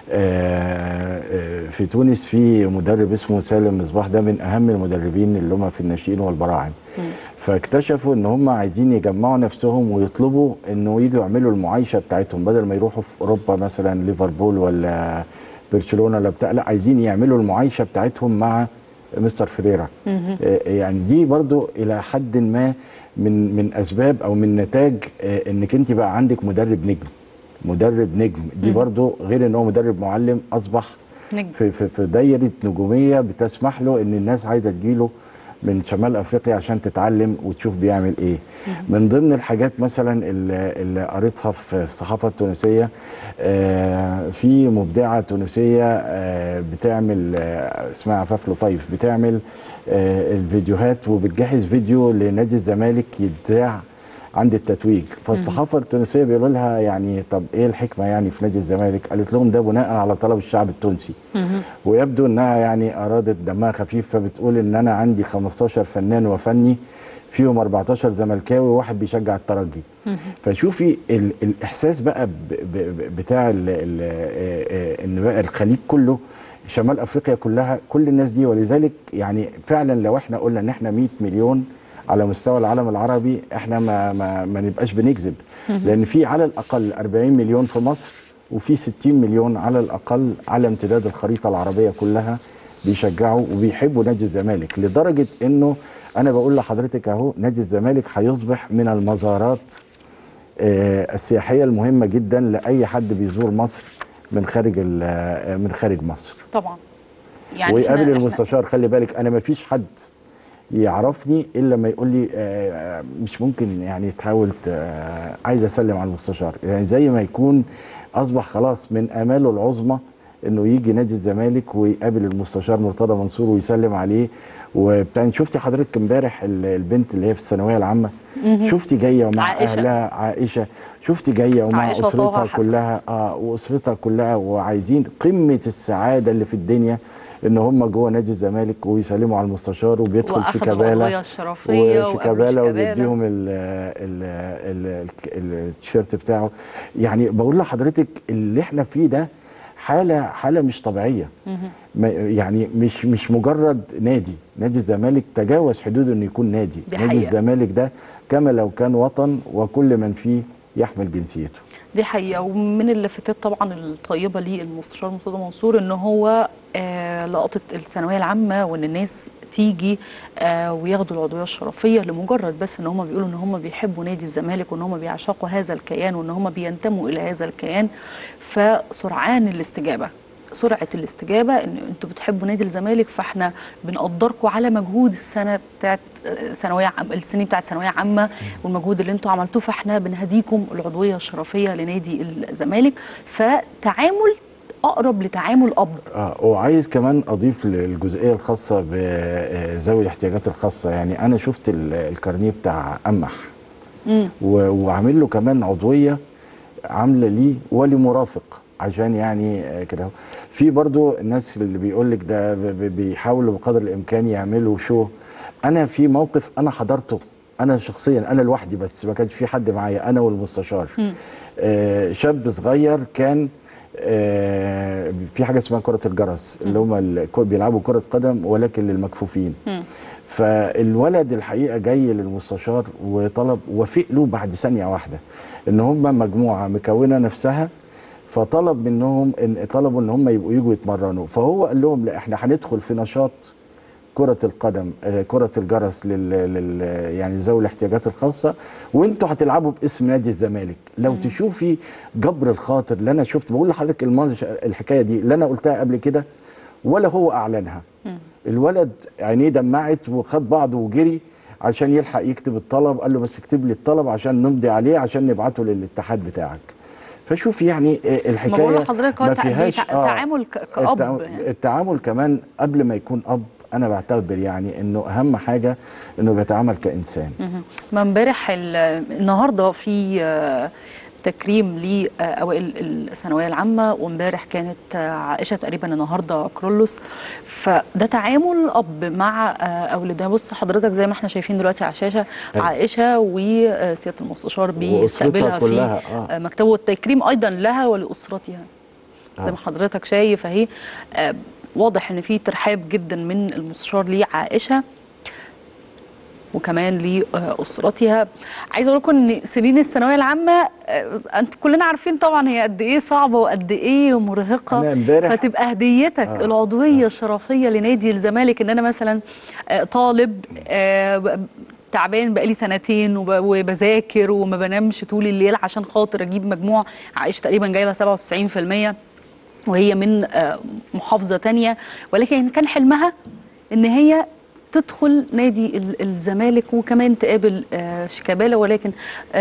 آه، آه، في تونس في مدرب اسمه سالم مصباح ده من اهم المدربين اللي هم في الناشئين والبراعم فاكتشفوا ان هم عايزين يجمعوا نفسهم ويطلبوا انه يجوا يعملوا المعايشه بتاعتهم بدل ما يروحوا في اوروبا مثلا ليفربول ولا برشلونه ولا بتاع لا عايزين يعملوا المعايشه بتاعتهم مع مستر فريرا آه، يعني دي برضو الى حد ما من من اسباب او من نتاج آه، انك انت بقى عندك مدرب نجم مدرب نجم دي برضو غير ان هو مدرب معلم اصبح نجم في في في دايره نجوميه بتسمح له ان الناس عايزه تجيله من شمال افريقيا عشان تتعلم وتشوف بيعمل ايه من ضمن الحاجات مثلا اللي, اللي قريتها في الصحافه التونسيه آه، في مبدعه تونسيه آه، بتعمل آه، اسمها عفاف لطيف بتعمل آه، الفيديوهات وبتجهز فيديو لنادي الزمالك يتذاع عند التتويج فالصحافه التونسيه بيقولوا لها يعني طب ايه الحكمه يعني في نادي الزمالك قالت لهم ده بناء على طلب الشعب التونسي ويبدو انها يعني ارادت دمها خفيف فبتقول ان انا عندي 15 فنان وفني فيهم 14 زملكاوي وواحد بيشجع الترجي فشوفي ال الاحساس بقى ب ب ب- بتاع ال ال آه، آه، ان بقى الخليج كله شمال افريقيا كلها كل الناس دي ولذلك يعني فعلا لو احنا قلنا ان احنا 100 مليون على مستوى العالم العربي احنا ما ما, ما نبقاش بنكذب لان في على الاقل 40 مليون في مصر وفي 60 مليون على الاقل على امتداد الخريطه العربيه كلها بيشجعوا وبيحبوا نادي الزمالك لدرجه انه انا بقول لحضرتك اهو نادي الزمالك هيصبح من المزارات آه، السياحيه المهمه جدا لاي حد بيزور مصر من خارج ال- آه، من خارج مصر طبعا يعني ويقابل إحنا- إحنا- المستشار خلي بالك انا ما فيش حد يعرفني الا لما يقول لي آه، مش ممكن يعني تحاول ت- آه، عايز اسلم على المستشار يعني زي ما يكون اصبح خلاص من اماله العظمى انه يجي نادي الزمالك ويقابل المستشار مرتضى منصور ويسلم عليه وبتاع شفتي حضرتك امبارح ال- البنت اللي هي في الثانويه العامه شفتي جايه ومع عائشة. اهلها عائشه شفتي جايه ومع عائشة طه اسرتها حسن. كلها اه واسرتها كلها وعايزين قمه السعاده اللي في الدنيا ان هم جوه نادي الزمالك ويسلموا على المستشار وبيدخل واخدوا شيكابالا العضويه الشرفيه وشيكابالا وقابلوا وبيديهم ال- ال- ال- ال- التيشيرت بتاعه يعني بقول لحضرتك اللي احنا فيه ده حاله حاله مش طبيعيه ما- يعني مش مش مجرد نادي نادي الزمالك تجاوز حدوده انه يكون نادي دي نادي حقيقة. الزمالك ده كما لو كان وطن وكل من فيه يحمل جنسيته دي حقيقة ومن اللفتات طبعا الطيبة للمستشار مرتضى منصور ان هو آه لقطة الثانوية العامة وان الناس تيجي آه وياخدوا العضوية الشرفية لمجرد بس ان هم بيقولوا ان هم بيحبوا نادي الزمالك وان هم بيعشقوا هذا الكيان وان هم بينتموا الى هذا الكيان فسرعان الاستجابة سرعة الاستجابة ان انتوا بتحبوا نادي الزمالك فاحنا بنقدركم على مجهود السنة بتاعت آه، ثانوية عام السنين بتاعت ثانوية عامة والمجهود اللي انتوا عملتوه فاحنا بنهديكم العضوية الشرفية لنادي الزمالك فتعامل اقرب لتعامل اب اه وعايز كمان اضيف للجزئيه الخاصه بذوي الاحتياجات الخاصه يعني انا شفت ال- الكارنيه بتاع قمح و- وعامل له كمان عضويه عامله ليه ولمرافق عشان يعني آه، كده في برضو الناس اللي بيقول لك ده ب- ب- بيحاولوا بقدر الامكان يعملوا شو انا في موقف انا حضرته انا شخصيا انا لوحدي بس ما كانش في حد معايا انا والمستشار آه شاب صغير كان آه في حاجه اسمها كره الجرس اللي هم ال- كو- بيلعبوا كره قدم ولكن للمكفوفين فالولد الحقيقه جاي للمستشار وطلب وافق له بعد ثانيه واحده ان هم مجموعه مكونه نفسها فطلب منهم ان طلبوا ان هم يبقوا يجوا يتمرنوا فهو قال لهم لا احنا هندخل في نشاط كرة القدم آه، كرة الجرس لل, لل يعني ذوي الاحتياجات الخاصة وانتوا هتلعبوا باسم نادي الزمالك لو تشوفي جبر الخاطر اللي انا شفت بقول لحضرتك المنظر الحكاية دي اللي انا قلتها قبل كده ولا هو اعلنها الولد عينيه دمعت وخد بعضه وجري عشان يلحق يكتب الطلب قال له بس اكتب لي الطلب عشان نمضي عليه عشان نبعته للاتحاد بتاعك فشوف يعني آه، ما الحكايه بقول لحضرتك هو ما تع- فيهاش بيتع- آه، تعامل ك- كأب التع- يعني. التعامل كمان قبل ما يكون اب انا بعتبر يعني انه اهم حاجه انه بيتعامل كانسان مهم. ما امبارح ال- النهارده في آه، تكريم لاوائل الثانويه العامه وامبارح كانت آه، عائشه تقريبا النهارده كرولوس فده تعامل اب مع آه، اولادها بص حضرتك زي ما احنا شايفين دلوقتي على الشاشه أيوة. عائشه وسياده المستشار بيستقبلها في كلها، آه. آه، مكتبه والتكريم ايضا لها ولاسرتها زي آه. ما حضرتك شايف اهي آه، واضح ان في ترحاب جدا من المستشار لعائشه وكمان لاسرتها عايزه اقول لكم ان سنين الثانويه العامه آه، انت كلنا عارفين طبعا هي قد ايه صعبه وقد ايه مرهقه أنا امبارح- فتبقى هديتك آه. العضويه الشرفيه لنادي الزمالك ان انا مثلا آه، طالب آه، ب- تعبان بقالي سنتين وب- وبذاكر وما بنامش طول الليل عشان خاطر اجيب مجموع عائشه تقريبا جايبه 97% وهي من آه، محافظه تانية ولكن كان حلمها ان هي تدخل نادي ال- الزمالك وكمان تقابل آه، شيكابالا ولكن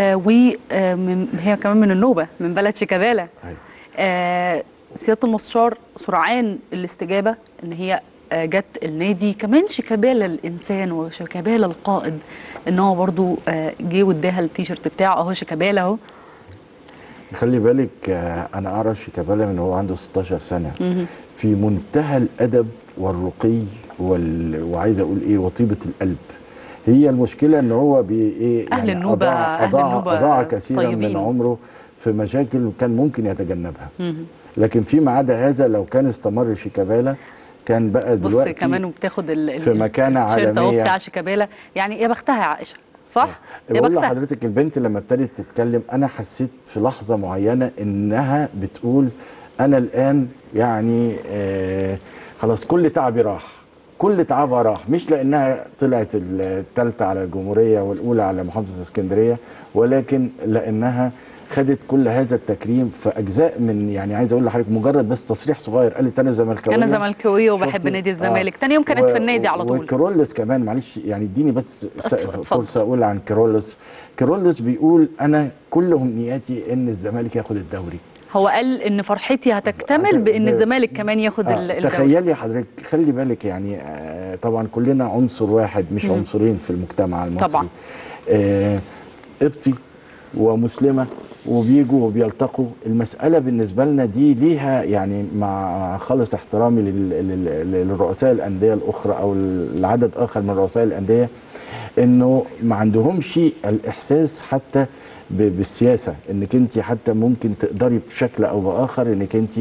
وهي كمان من النوبه من بلد شيكابالا أيوة. آه، سياده المستشار سرعان الاستجابه ان هي آه، جت النادي كمان شيكابالا الانسان وشيكابالا القائد ان هو برضو آه، جه واداها التيشيرت بتاعه اهو شيكابالا اهو خلي بالك آه، انا اعرف شيكابالا من هو عنده 16 سنه في منتهى الادب والرقي وال... وعايز اقول ايه وطيبه القلب هي المشكله ان هو بي ايه أهل النوبة- اضاع أهل اضاع, النوبة أضاع كثيرا طيبين. من عمره في مشاكل كان ممكن يتجنبها لكن فيما عدا هذا لو كان استمر شيكابالا كان بقى بص دلوقتي كمان وبتاخد ال- ال- في مكانة التيشيرت اهو عالمية. بتاع شيكابالا يعني يا بختها يا عائشه صح؟ يا بقول بختها لحضرتك البنت لما ابتدت تتكلم انا حسيت في لحظه معينه انها بتقول انا الان يعني آه خلاص كل تعبي راح كل تعبها راح مش لانها طلعت الثالثه على الجمهوريه والاولى على محافظه اسكندريه ولكن لانها خدت كل هذا التكريم في اجزاء من يعني عايز اقول لحضرتك مجرد بس تصريح صغير قالت انا زملكاويه انا زملكاويه وبحب شفتي؟ نادي الزمالك تاني يوم كانت و- في النادي على طول وكرولس كمان معلش يعني اديني بس س- اتفضل. فرصه اقول عن كرولس كرولس بيقول انا كل امنياتي ان الزمالك ياخد الدوري هو قال ان فرحتي هتكتمل هت- بان ب- الزمالك كمان ياخد آه ال- الدوري تخيلي حضرتك خلي بالك يعني آه طبعا كلنا عنصر واحد مش مم. عنصرين في المجتمع المصري طبعا. آه قبطي ومسلمه وبيجوا وبيلتقوا المساله بالنسبه لنا دي ليها يعني مع خالص احترامي لل- لل- للرؤساء الانديه الاخرى او العدد اخر من رؤساء الانديه انه ما عندهمش الاحساس حتى ب- بالسياسه انك انت حتى ممكن تقدري بشكل او باخر انك انت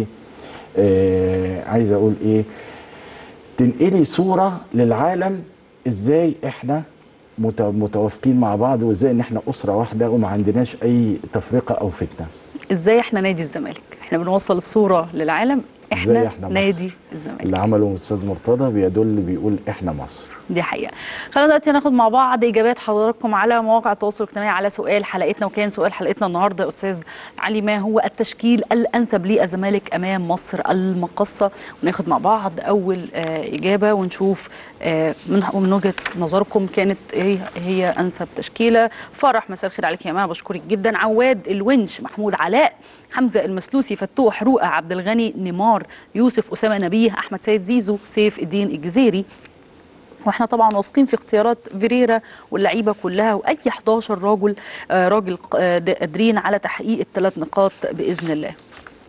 آه عايز اقول ايه تنقلي صوره للعالم ازاي احنا مت- متوافقين مع بعض وازاي ان احنا اسره واحده وما عندناش اي تفرقه او فتنه ازاي احنا نادي الزمالك احنا بنوصل الصوره للعالم ازاي احنا, احنا مصر. نادي الزمالك اللي عمله الاستاذ مرتضى بيدل بيقول احنا مصر دي حقيقة خلينا دلوقتي ناخد مع بعض إجابات حضراتكم على مواقع التواصل الاجتماعي على سؤال حلقتنا وكان سؤال حلقتنا النهاردة يا أستاذ علي ما هو التشكيل الأنسب للزمالك أمام مصر المقصة وناخد مع بعض أول آه إجابة ونشوف آه من من وجهة نظركم كانت إيه هي أنسب تشكيلة فرح مساء الخير عليك يا ماما بشكرك جدا عواد الونش محمود علاء حمزة المسلوسي فتوح رؤى عبد الغني نيمار يوسف أسامة نبيه أحمد سيد زيزو سيف الدين الجزيري واحنا طبعا واثقين في اختيارات فيريرا واللعيبه كلها واي 11 راجل آه، راجل آه، د- قادرين على تحقيق الثلاث نقاط باذن الله.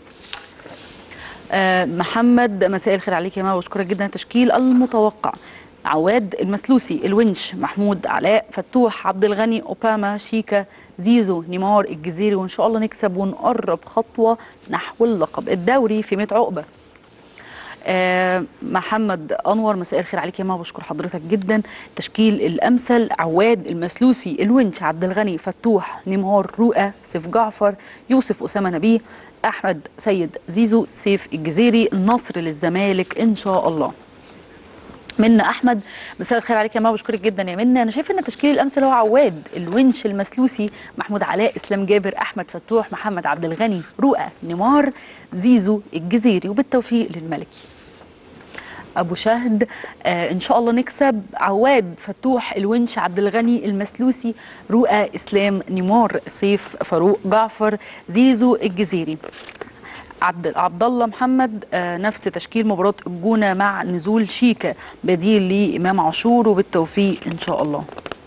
آه، محمد مساء الخير عليك يا ماما بشكرك جدا التشكيل المتوقع عواد المسلوسي الونش محمود علاء فتوح عبد الغني اوباما شيكا زيزو نيمار الجزيري وان شاء الله نكسب ونقرب خطوه نحو اللقب الدوري في 100 عقبه آه محمد انور مساء الخير عليك يا ماما بشكر حضرتك جدا التشكيل الامثل عواد المسلوسي الونش عبد الغني فتوح نيمار رؤى سيف جعفر يوسف اسامه نبيه احمد سيد زيزو سيف الجزيري النصر للزمالك ان شاء الله منا احمد مساء الخير عليك يا ماما بشكرك جدا يا منا انا شايفه ان التشكيل الامثل هو عواد الونش المسلوسي محمود علاء اسلام جابر احمد فتوح محمد عبد الغني رؤى نيمار زيزو الجزيري وبالتوفيق للملكي ابو شهد آه ان شاء الله نكسب عواد فتوح الونش عبد الغني المسلوسي رؤى اسلام نيمار سيف فاروق جعفر زيزو الجزيري عبد عبد الله محمد آه نفس تشكيل مباراه الجونه مع نزول شيكا بديل لامام عاشور وبالتوفيق ان شاء الله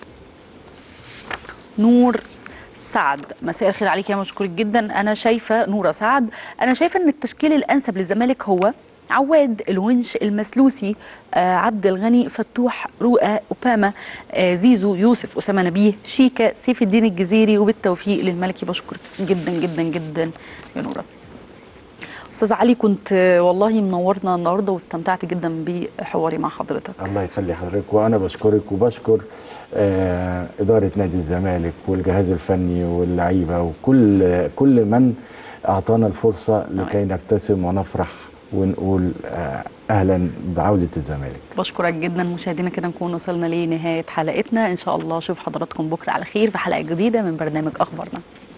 نور سعد مساء الخير عليك يا مشكور جدا انا شايفه نوره سعد انا شايفه ان التشكيل الانسب للزمالك هو عواد الونش المسلوسي آه عبد الغني فتوح رؤى اوباما آه زيزو يوسف اسامه نبيه شيكا سيف الدين الجزيري وبالتوفيق للملكي بشكرك جدا جدا جدا يا نوره استاذ علي كنت آه، والله منورنا النهارده واستمتعت جدا بحواري مع حضرتك الله يخلي حضرتك وانا بشكرك وبشكر آه اداره نادي الزمالك والجهاز الفني واللعيبه وكل كل من اعطانا الفرصه لكي نبتسم ونفرح ونقول آه اهلا بعوده الزمالك بشكرك جدا مشاهدينا كده نكون وصلنا لنهايه حلقتنا ان شاء الله اشوف حضراتكم بكره على خير في حلقه جديده من برنامج اخبارنا